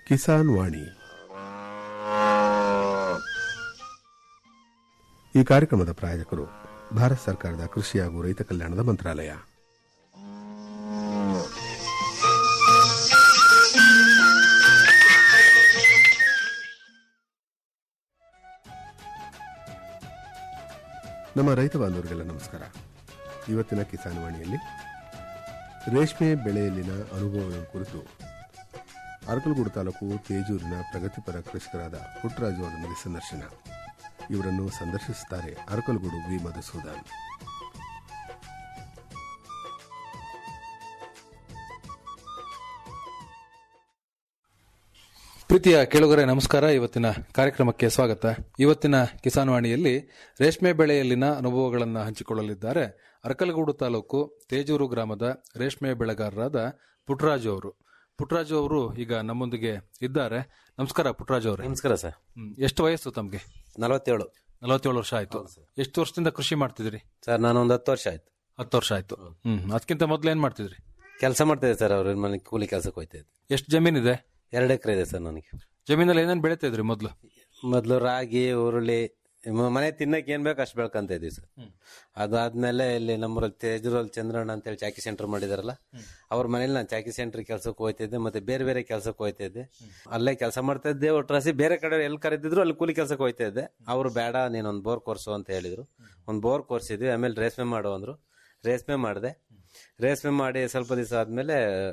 ಕಿಸಾನ್ ವಾಣಿ ಈ ಕಾರ್ಯಕ್ರಮದ ಪ್ರಾಯೋಜಕರು ಭಾರತ ಸರ್ಕಾರದ ಕೃಷಿ ಹಾಗೂ ರೈತ ಕಲ್ಯಾಣದ ಮಂತ್ರಾಲಯ ನಮ್ಮ ರೈತ ಬಾಂಧವರಿಗೆಲ್ಲ ನಮಸ್ಕಾರ ಇವತ್ತಿನ ಕಿಸಾನ್ ವಾಣಿಯಲ್ಲಿ ರೇಷ್ಮೆ ಬೆಳೆಯಲ್ಲಿನ ಅನುಭವಗಳ ಕುರಿತು ಅರಕಲಗೂಡು ತಾಲೂಕು ತೇಜೂರಿನ ಪ್ರಗತಿಪರ ಕೃಷಿಕರಾದ ಪುಟ್ಟರಾಜು ಅವರೊಂದಿಗೆ ಸಂದರ್ಶನ ಇವರನ್ನು ಸಂದರ್ಶಿಸುತ್ತಾರೆ ಅರಕಲಗೂಡು ವಿ ಮಧುಸೂದನ್ ಪ್ರೀತಿಯ ಕೇಳುಗರೆ ನಮಸ್ಕಾರ ಇವತ್ತಿನ ಕಾರ್ಯಕ್ರಮಕ್ಕೆ ಸ್ವಾಗತ ಇವತ್ತಿನ ಕಿಸಾನ್ ವಾಣಿಯಲ್ಲಿ ರೇಷ್ಮೆ ಬೆಳೆಯಲ್ಲಿನ ಅನುಭವಗಳನ್ನು ಹಂಚಿಕೊಳ್ಳಲಿದ್ದಾರೆ ಅರಕಲಗೂಡು ತಾಲೂಕು ತೇಜೂರು ಗ್ರಾಮದ ರೇಷ್ಮೆ ಬೆಳೆಗಾರರಾದ ಪುಟ್ಟರಾಜು ಅವರು ಪುಟ್ಟರಾಜು ಅವರು ಈಗ ನಮ್ಮೊಂದಿಗೆ ಇದ್ದಾರೆ ನಮಸ್ಕಾರ ಪುಟ್ಟರಾಜು ಅವರೇ ನಮಸ್ಕಾರ ಸರ್ ಹ್ಮ್. ಎಷ್ಟು ವಯಸ್ಸು ತಮಗೆ ನಲವತ್ತೇಳು ನಲವತ್ತೇಳು ವರ್ಷ ಆಯ್ತು ಎಷ್ಟು ವರ್ಷದಿಂದ ಕೃಷಿ ಮಾಡ್ತಿದ್ರಿ ಸರ್ ನಾನು ಒಂದು ಹತ್ತು ವರ್ಷ ಆಯ್ತು ಹತ್ತು ವರ್ಷ ಆಯ್ತು ಹ್ಮ್ ಅದಕ್ಕಿಂತ ಮೊದಲು ಏನ್ ಮಾಡ್ತಿದ್ರಿ ಕೆಲಸ ಮಾಡ್ತಿದ್ದೆ ಸರ್ ಅವ್ರ ಮನೆ ಕೂಲಿ ಕೆಲಸಕ್ಕೆ ಹೋಗ್ತಾ ಇದ್ದೆ ಎಷ್ಟು ಜಮೀನಿದೆ ಎರಡು ಎಕರೆ ಇದೆ ಸರ್ ನನಗೆ ಜಮೀನಲ್ಲಿ ಏನೇನು ಬೆಳಿತಿದ್ರಿ ಮೊದಲು ಮೊದಲು ರಾಗಿ ಉರುಳಿ ಮ- ಮನೆ ತಿನ್ನಕ್ಕೆ ಏನ್ ಬೇಕು ಅಷ್ಟು ಬೆಳ್ಕೊಂತ ಇದ್ವಿ ಸರ್ ಅದಾದ್ಮೇಲೆ ಇಲ್ಲಿ ನಮ್ಮೂರಲ್ಲಿ ತೇಜೂರಲ್ಲಿ ಚಂದ್ರಣ್ಣ ಅಂತೇಳಿ ಚಾಕಿ ಸೆಂಟರ್ ಮಾಡಿದಾರಲ್ಲ ಅವ್ರ ಮನೇಲಿ ನಾನು ಚಾಕಿ ಸೆಂಟರ್ ಕೆಲಸಕ್ಕೆ ಹೋಗ್ತಿದ್ದೆ ಮತ್ತೆ ಬೇರೆ ಬೇರೆ ಕೆಲಸಕ್ಕೆ ಹೋಗ್ತಿದ್ದೆ ಅಲ್ಲೇ ಕೆಲಸ ಮಾಡ್ತಾ ಇದ್ದೆ ಒಟ್ರಾಸಿ ಬೇರೆ ಕಡೆ ಎಲ್ಲಿ ಕರೆದಿದ್ರು ಅಲ್ಲಿ ಕೂಲಿ ಕೆಲಸಕ್ಕೆ ಹೋಗ್ತಾ ಇದ್ದೆ ಅವ್ರು ಬೇಡ ನೀನು ಒಂದು ಬೋರ್ ಕೋರ್ಸು ಅಂತ ಹೇಳಿದ್ರು ಒಂದು ಬೋರ್ ಕೋರ್ಸಿದ್ವಿ ಆಮೇಲೆ ರೇಷ್ಮೆ ಮಾಡು ಅಂದ್ರು ರೇಷ್ಮೆ ಮಾಡಿದೆ ರೇಷ್ಮೆ ಮಾಡಿ ಸ್ವಲ್ಪ ದಿವಸ ಆದ್ಮೇಲೆ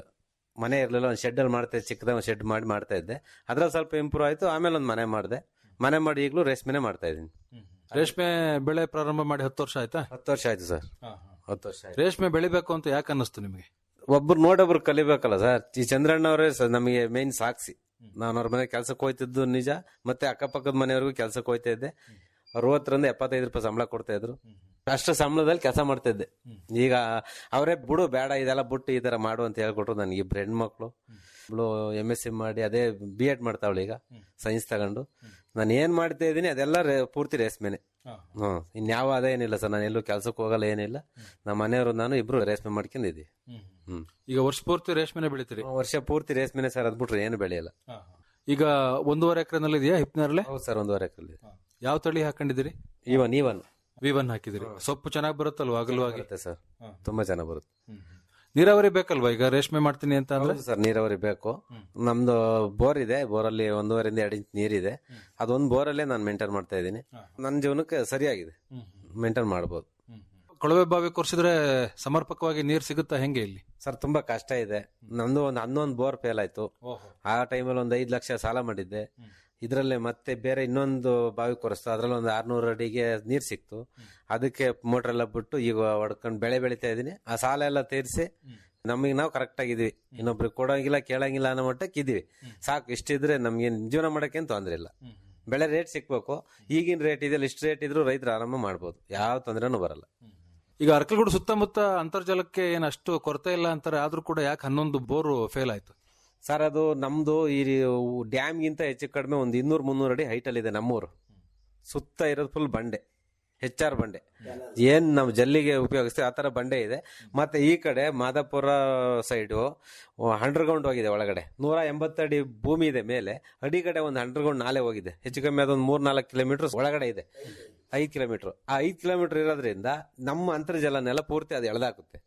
ಮನೆ ಇರಲಿಲ್ಲ ಒಂದು ಶೆಡ್ಡಲ್ಲಿ ಮಾಡ್ತಾ ಇದ್ದೆ ಚಿಕ್ಕದ ಒಂದು ಶೆಡ್ ಮಾಡಿ ಮಾಡ್ತಾ ಇದ್ದೆ ಅದ್ರಲ್ಲಿ ಸ್ವಲ್ಪ ಇಂಪ್ರೂವ್ ಆಯ್ತು ಆಮೇಲೆ ಒಂದು ಮನೆ ಮಾಡಿದೆ ಮನೆ ಮಾಡಿ ಈಗಲೂ ರೇಷ್ಮೆನೆ ಮಾಡ್ತಾ ಇದ್ದೀನಿ ರೇಷ್ಮೆ ಬೆಳೆ ಪ್ರಾರಂಭ ಮಾಡಿ ಹತ್ತು ವರ್ಷ ಆಯ್ತಾ ಹತ್ತು ವರ್ಷ ಆಯ್ತು ಸರ್ ಹತ್ತು ವರ್ಷ ಆಯ್ತು ರೇಷ್ಮೆ ಬೆಳಿಬೇಕು ಅಂತ ಯಾಕೆ ಅನ್ನಿಸ್ತು ನಿಮಗೆ ಒಬ್ರು ನೋಡೊಬ್ರು ಕಲಿಬೇಕಲ್ಲ ಸರ್ ಈ ಚಂದ್ರಣ್ಣ ಅವರೇ ನಮಗೆ ಮೇನ್ ಸಾಕ್ಷಿ ನಾನು ಅವ್ರ ಮನೆ ಕೆಲ್ಸಕ್ಕೆ ಹೋಯ್ತಿದ್ದು ನಿಜ ಮತ್ತೆ ಅಕ್ಕಪಕ್ಕದ ಮನೆಯವ್ರಿಗೂ ಕೆಲ್ಸಕ್ಕೆ ಹೋಯ್ತಾ ಇದ್ದೆ ಅರವತ್ತರಿಂದ ಎಪ್ಪತ್ತೈದು ರೂಪಾಯಿ ಸಂಬಳ ಕೊಡ್ತಾ ಇದ್ರು ಅಷ್ಟು ಸಂಬಳದಲ್ಲಿ ಕೆಲಸ ಮಾಡ್ತಾ ಇದ್ದೆ ಈಗ ಅವರೇ ಬಿಡು ಬೇಡ ಇದೆಲ್ಲ ಬಿಟ್ಟು ಈ ತರ ಮಾಡು ಅಂತ ಹೇಳ್ಕೊಟ್ರು ನನಗೆ ಇಬ್ರು ಹೆಣ್ಮಕ್ಳು ಒಬ್ಳು ಎಮ್ ಎಸ್ ಸಿ ಮಾಡಿ ಅದೇ ಬಿ ಎಡ್ ಮಾಡ್ತಾವಳು ಈಗ ಸೈನ್ಸ್ ತಗೊಂಡು ನಾನು ಏನ್ ಮಾಡ್ತಾ ಇದ್ದೀನಿ ಅದೆಲ್ಲ ರೇ- ಪೂರ್ತಿ ರೇಷ್ಮೆನೆ ಹ್ಮ್ ಇನ್ಯಾವ ಅದೇ ಏನಿಲ್ಲ ಸರ್ ನಾನು ಎಲ್ಲೂ ಕೆಲ್ಸಕ್ಕೆ ಹೋಗಲ್ಲ ಏನಿಲ್ಲ ನಮ್ಮ ಮನೆಯವರು ನಾನು ಇಬ್ರು ರೇಷ್ಮೆ ಮಾಡ್ಕೊಂಡಿದ್ದೀವಿ ಹ್ಮ್ ಈಗ ವರ್ಷ ಪೂರ್ತಿ ರೇಷ್ಮೆನೆ ಬೆಳಿತೀರಿ ವರ್ಷ ಪೂರ್ತಿ ರೇಷ್ಮೆನೆ ಸರ್ ಅದ್ ಬಿಟ್ರೆ ಏನು ಬೆಳೆಯಲ್ಲ ಈಗ ಒಂದೂವರೆ ಎಕರೆನಲ್ಲಿ ಇದೆಯಾ ಹಿಪ್ನರ್ಲೆ ಹೌದು ಸರ್ ಒಂದೂವರೆ ಎಕರೆ ಯಾವ ತಳಿ ಹಾಕೊಂಡಿದ್ದೀರಿ ಇವನ್ ಇವನ್ ವಿ ಒನ್ ಹಾಕಿದಿರಿ ಸೊಪ್ಪು ಚೆನ್ನಾಗಿ ಬರುತ್ತಲ್ವಾ ಅಗಲವಾಗಿ ಬರುತ್ತೆ ಸರ್ ತುಂಬಾ ಚೆನ್ನಾಗಿ ಬರುತ್ತೆ ನೀರಾವರಿ ಬೇಕಲ್ವಾ ಈಗ ರೇಷ್ಮೆ ಮಾಡ್ತೀನಿ ಅಂತ ಅಂದ್ರೆ ಹೌದು ಸರ್ ನೀರಾವರಿ ಬೇಕು ನಮ್ದು ಬೋರ್ ಇದೆ ಬೋರಲ್ಲಿ ಒಂದೂವರೆಯಿಂದ ಎರಡು ಇಂಚ್ ನೀರಿದೆ ಅದೊಂದು ಬೋರಲ್ಲೇ ನಾನು ಮೇಂಟೈನ್ ಮಾಡ್ತಾ ಇದ್ದೀನಿ ನನ್ನ ಜೀವನಕ್ಕೆ ಸರಿಯಾಗಿದೆ ಮೇಂಟೈನ್ ಮಾಡ್ಬೋದು ಕೊಳವೆ ಬಾವಿ ಕೊರ್ಸಿದ್ರೆ ಸಮರ್ಪಕವಾಗಿ ನೀರ್ ಸಿಗುತ್ತಾ ಹೆಂಗೆ ಇಲ್ಲಿ ಸರ್ ತುಂಬಾ ಕಷ್ಟ ಇದೆ ನಮ್ದು ಒಂದು ಹನ್ನೊಂದು ಬೋರ್ ಫೇಲ್ ಆಯ್ತು ಆ ಟೈಮಲ್ಲಿ ಒಂದು ಐದು ಲಕ್ಷ ಸಾಲ ಮಾಡಿದ್ದೆ ಇದರಲ್ಲೇ ಮತ್ತೆ ಬೇರೆ ಇನ್ನೊಂದು ಬಾವಿ ಕೊರೆಸ್ತು ಅದ್ರಲ್ಲಿ ಒಂದು ಆರ್ನೂರು ಅಡಿಗೆ ನೀರು ಸಿಕ್ತು ಅದಕ್ಕೆ ಮೋಟರ್ ಎಲ್ಲ ಬಿಟ್ಟು ಈಗ ಹೊಡ್ಕೊಂಡು ಬೆಳೆ ಬೆಳಿತಾ ಇದೀನಿ ಆ ಸಾಲ ಎಲ್ಲ ತೀರಿಸಿ ನಮಗೆ ನಾವು ಕರೆಕ್ಟ್ ಆಗಿದ್ವಿ ಇನ್ನೊಬ್ರಿಗೆ ಕೊಡೋಂಗಿಲ್ಲ ಕೇಳಂಗಿಲ್ಲ ಅನ್ನೋ ಮಟ್ಟಕ್ಕೆ ಇದೀವಿ ಸಾಕು ಇಷ್ಟಿದ್ರೆ ನಮ್ಗೆ ಜೀವನ ಮಾಡಕ್ಕೇನು ತೊಂದ್ರೆ ಇಲ್ಲ ಬೆಳೆ ರೇಟ್ ಸಿಕ್ಬೇಕು ಈಗಿನ ರೇಟ್ ಇದೆಯಲ್ಲ ಇಷ್ಟು ರೇಟ್ ಇದ್ರು ರೈತರು ಆರಾಮ ಮಾಡ್ಬೋದು ಯಾವ ತೊಂದರೆನೂ ಬರಲ್ಲ ಈಗ ಅರ್ಕಲ್ಗೂಡು ಸುತ್ತಮುತ್ತ ಅಂತರ್ಜಲಕ್ಕೆ ಏನ್ ಅಷ್ಟು ಕೊರತೆ ಇಲ್ಲ ಅಂತಾರೆ ಆದ್ರೂ ಕೂಡ ಯಾಕೆ ಹನ್ನೊಂದು ಬೋರು ಫೇಲ್ ಆಯ್ತು ಸರ್ ಅದು ನಮ್ದು ಈ ಡ್ಯಾಮ್ಗಿಂತ ಹೆಚ್ಚು ಕಡಿಮೆ ಒಂದು ಇನ್ನೂರು ಮುನ್ನೂರು ಅಡಿ ಹೈಟ್ ಅಲ್ಲಿ ಇದೆ ನಮ್ಮೂರು ಸುತ್ತ ಇರೋದು ಫುಲ್ ಬಂಡೆ ಹೆಚ್ಚಾರ್ ಬಂಡೆ ಏನ್ ನಾವು ಜಲ್ಲಿಗೆ ಉಪಯೋಗಿಸ್ತೀವಿ ಆ ತರ ಬಂಡೆ ಇದೆ ಮತ್ತೆ ಈ ಕಡೆ ಮಾದಾಪುರ ಸೈಡು ಅಂಡರ್ಗ್ರೌಂಡ್ ಹೋಗಿದೆ ಒಳಗಡೆ ನೂರ ಎಂಬತ್ತಡಿ ಭೂಮಿ ಇದೆ ಮೇಲೆ ಅಡಿ ಕಡೆ ಒಂದು ಅಂಡರ್ಗ್ರೌಂಡ್ ನಾಲೆ ಹೋಗಿದೆ ಹೆಚ್ಚು ಕಮ್ಮಿ ಅದೊಂದು ಮೂರ್ ನಾಲ್ಕು ಕಿಲೋಮೀಟರ್ ಒಳಗಡೆ ಇದೆ ಐದ್ ಕಿಲೋಮೀಟರ್ ಆ ಐದ್ ಕಿಲೋಮೀಟರ್ ಇರೋದ್ರಿಂದ ನಮ್ಮ ಅಂತರ್ಜಲನೆಲ್ಲ ಪೂರ್ತಿ ಅದು ಎಳೆದಾಕುತ್ತೆ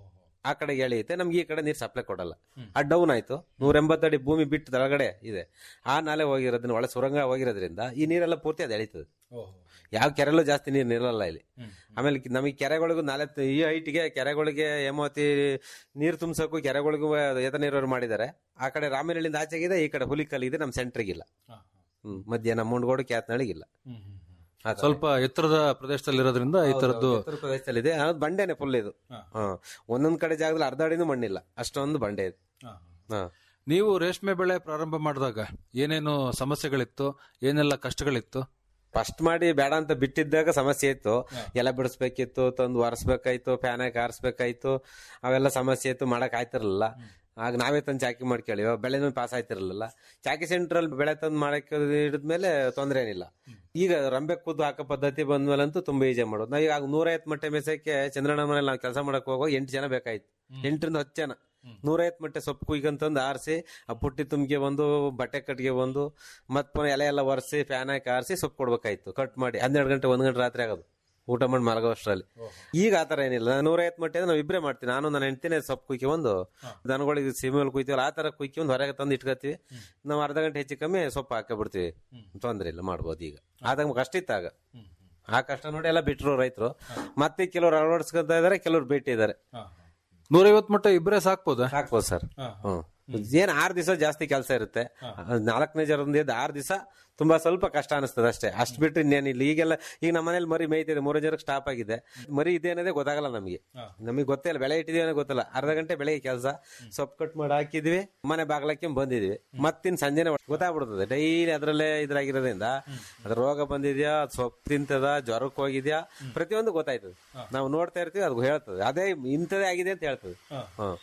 ಆ ಕಡೆಗೆ ಎಳೆಯುತ್ತೆ ನಮ್ಗೆ ಈ ಕಡೆ ನೀರು ಸಪ್ಲೈ ಕೊಡಲ್ಲ ಆ ಡೌನ್ ಆಯ್ತು ನೂರ ಎಂಬತ್ತಡಿ ಭೂಮಿ ಬಿಟ್ಟು ಕೆಳಗಡೆ ಇದೆ ಆ ನಾಲೆ ಹೋಗಿರೋದ್ರಿಂದ ಒಳ ಸುರಂಗ ಹೋಗಿರೋದ್ರಿಂದ ಈ ನೀರೆಲ್ಲ ಪೂರ್ತಿ ಅದು ಎಳೀತದೆ ಯಾವ ಕೆರೆಲೂ ಜಾಸ್ತಿ ನೀರು ನಿಲ್ಲಲ್ಲ ಇಲ್ಲಿ ಆಮೇಲೆ ಕಿ- ನಮಗೆ ಕೆರೆಗಳಿಗೂ ನಾಲೆ ತ- ಈ ಹೈಟ್ಗೆ ಕೆರೆಗಳಿಗೆ ಹೇಮಾವತಿ ನೀರು ತುಂಬಿಸೋಕು ಕೆರೆಗಳಿಗೂ ಏತ ನೀರು ಮಾಡಿದ್ದಾರೆ ಆ ಕಡೆ ರಾಮನಹಳ್ಳಿಯಿಂದ ಆಚೆಗಿದೆ ಈ ಕಡೆ ಹುಲಿಕಲ್ಲಿದೆ ನಮ್ಮ ಸೆಂಟ್ರಿಗಿಲ್ಲ ಹ್ಮ್ ಮಧ್ಯ ನಮ್ಮ ಮುಂಡ್ಗೋಡು ಕ್ಯಾತ್ನಳ್ಳಿಗಿಲ್ಲ ಆ ತರ. ಸ್ವಲ್ಪ ಎತ್ತರದ ಪ್ರದೇಶದಲ್ಲಿ ಇರೋದ್ರಿಂದ ಈ ತರದ್ದು ಉತ್ತರ ಪ್ರದೇಶದಲ್ಲಿದೆ ಅದು ಬಂಡೆನೆ ಫುಲ್ ಇದು ಹಾ. ಒಂದೊಂದ್ ಕಡೆ ಜಾಗದಲ್ಲಿ ಅರ್ಧ ಅಡಿನೂ ಮಣ್ಣಿಲ್ಲ ಅಷ್ಟೊಂದು ಬಂಡೆ ಇದೆ ಹಾ. ನೀವು ರೇಷ್ಮೆ ಬೆಳೆ ಪ್ರಾರಂಭ ಮಾಡಿದಾಗ ಏನೇನು ಸಮಸ್ಯೆಗಳಿತ್ತು ಏನೆಲ್ಲ ಕಷ್ಟಗಳಿತ್ತು ಫಸ್ಟ್ ಮಾಡಿ ಬೇಡ ಅಂತ ಬಿಟ್ಟಿದ್ದಾಗ ಸಮಸ್ಯೆ ಇತ್ತು ಎಲ್ಲ ಬಿಡಿಸ್ಬೇಕಿತ್ತು ತಂದು ಒರೆಸ್ಬೇಕಾಯ್ತು ಫ್ಯಾನ್ ಹಾಕಿ ಆರಿಸ್ಬೇಕಾಯ್ತು ಅವೆಲ್ಲ ಸಮಸ್ಯೆ ಇತ್ತು ಮಾಡಕ್ ಆಯ್ತಿರ್ಲಿಲ್ಲ ಆಗ ನಾವೇ ತಂದು ಚಾಕಿ ಮಾಡ್ಕೊಳ್ಳಿವ ಬೆಳೆನೂ ಪಾಸ್ ಆಯ್ತಿರ್ಲಿಲ್ಲ ಚಾಕಿ ಸೆಂಟ್ರಲ್ಲಿ ಬೆಳೆ ತಂದು ಮಾಡಕ್ಕೆ ಹಿಡಿದ್ಮೇಲೆ ತೊಂದರೆ ಏನಿಲ್ಲ ಈಗ ರಂಬೆ ಕೂದು ಹಾಕೋ ಪದ್ಧತಿ ಬಂದ್ಮೇಲಂತೂ ತುಂಬಾ ಈಜಿ ಮಾಡೋದು ನಾವು ಈಗ ನೂರೈವತ್ತು ಮಟ್ಟೆ ಮೇಸಕ್ಕೆ ಚಂದ್ರಣ್ಣ ಮನೇಲಿ ನಾವು ಕೆಲಸ ಮಾಡಕ್ ಹೋಗೋ ಎಂಟು ಜನ ಬೇಕಾಯ್ತು ಎಂಟರಿಂದ ಹತ್ತು ಜನ ನೂರೈವತ್ತು ಮಟ್ಟೆ ಸೊಪ್ಪು ಕುಯ್ಕೊಂತಂದು ಆರಿಸಿ ಆ ಪುಟ್ಟಿ ತುಂಬಿಗೆ ಒಂದು ಬಟ್ಟೆ ಕಟ್ಟಿಗೆ ಒಂದು ಮತ್ ಪುನಃ ಎಲೆ ಎಲ್ಲ ಒರೆಸಿ ಫ್ಯಾನ್ ಹಾಕಿ ಆರಿಸಿ ಸೊಪ್ಪು ಕೊಡ್ಬೇಕಾಯ್ತು ಕಟ್ ಮಾಡಿ ಹನ್ನೆರಡು ಗಂಟೆ ಒಂದ್ ಗಂಟೆ ರಾತ್ರಿ ಆಗೋದು ಊಟ ಮಾಡಿ ಮಲಗೋ ಅಷ್ಟರಲ್ಲಿ ಈಗ ಆತರ ಏನಿಲ್ಲ ನಾನು ನೂರೈವತ್ತು ಮಟ್ಟೆ ಅಂದ್ರೆ ನಾವು ಇಬ್ಬರೇ ಮಾಡ್ತೀವಿ ನಾನು ನನ್ನ ಹೆಂಡ್ತಿನೇ ಸೊಪ್ಪು ಕುಯ್ಕಿ ಒಂದು ದನಗಳಿಗೆ ಸೀಮೆಯಲ್ಲಿ ಕುಯ್ತೀವಲ್ಲ ಆ ತರ ಕುಯ್ಕಿ ಒಂದು ಹೊರಗೆ ತಂದು ಇಟ್ಕೋತೀವಿ ನಾವು ಅರ್ಧ ಗಂಟೆ ಹೆಚ್ಚು ಕಮ್ಮಿ ಸೊಪ್ಪು ಹಾಕಿ ಬಿಡ್ತೀವಿ ತೊಂದ್ರೆ ಇಲ್ಲ ಮಾಡ್ಬೋದು ಈಗ ಆದಾಗ ಕಷ್ಟ ಇತ್ತು ಆಗ ಆ ಕಷ್ಟ ನೋಡಿ ಎಲ್ಲ ಬಿಟ್ರು ರೈತರು ಮತ್ತೆ ಕೆಲವರು ಅಳವಡಿಸ್ಕೊಂತ ಇದಾರೆ ಕೆಲವರು ಬಿಟ್ಟಿದ್ದಾರೆ ನೂರೈವತ್ ಮಟ್ಟ ಇಬ್ಬರೇ ಸಾಕ್ಬೋದಾ ಹಾಕ್ಬೋದು ಸರ್ ಹ್ಮ್ ಏನ್ ಆರ್ ದಿವಸ ಜಾಸ್ತಿ ಕೆಲಸ ಇರುತ್ತೆ ನಾಲ್ಕನೇ ಜರದಿಂದ ಎದ್ದು ಆರ್ ದಿವಸ ತುಂಬಾ ಸ್ವಲ್ಪ ಕಷ್ಟ ಅನಿಸ್ತದೆ ಅಷ್ಟೇ ಅಷ್ಟ್ ಬಿಟ್ರೆ ಇನ್ನೇನಿಲ್ಲ ಈಗೆಲ್ಲ ಈಗ ನಮ್ಮ ಮನೇಲಿ ಮರಿ ಮೇಯ್ತಿದೆ ಮೂರೇ ಜನಕ್ಕೆ ಸ್ಟಾಪ್ ಆಗಿದೆ ಮರಿ ಇದೆ ಅನ್ನೋದೇ ಗೊತ್ತಾಗಲ್ಲ ನಮಗೆ ನಮಗೆ ಗೊತ್ತೇ ಇಲ್ಲ ಬೆಳೆ ಇಟ್ಟಿದೀವಿ ಅನ್ನೋ ಗೊತ್ತಿಲ್ಲ ಅರ್ಧ ಗಂಟೆ ಬೆಳಗ್ಗೆ ಕೆಲಸ ಸೊಪ್ಪು ಕಟ್ ಮಾಡಿ ಹಾಕಿದ್ವಿ ಮನೆ ಬಾಗ್ಲಕ್ಕೆ ಬಂದಿದ್ವಿ ಮತ್ತಿನ್ ಸಂಜೆನೆ ಗೊತ್ತಾಗ್ಬಿಡ್ತದೆ ಡೈಲಿ ಅದ್ರಲ್ಲೇ ಇದ್ರಾಗಿರೋದ್ರಿಂದ ಅದ್ರ ರೋಗ ಬಂದಿದ್ಯಾ ಸೊಪ್ಪು ತಿಂತದ ಜ್ವರಕ್ಕೆ ಹೋಗಿದ್ಯಾ ಪ್ರತಿಯೊಂದು ಗೊತ್ತಾಯ್ತದೆ ನಾವು ನೋಡ್ತಾ ಇರ್ತೀವಿ ಅದು ಹೇಳ್ತದೆ ಅದೇ ಇಂಥದೇ ಆಗಿದೆ ಅಂತ ಹೇಳ್ತದೆ ಹ್ಮ್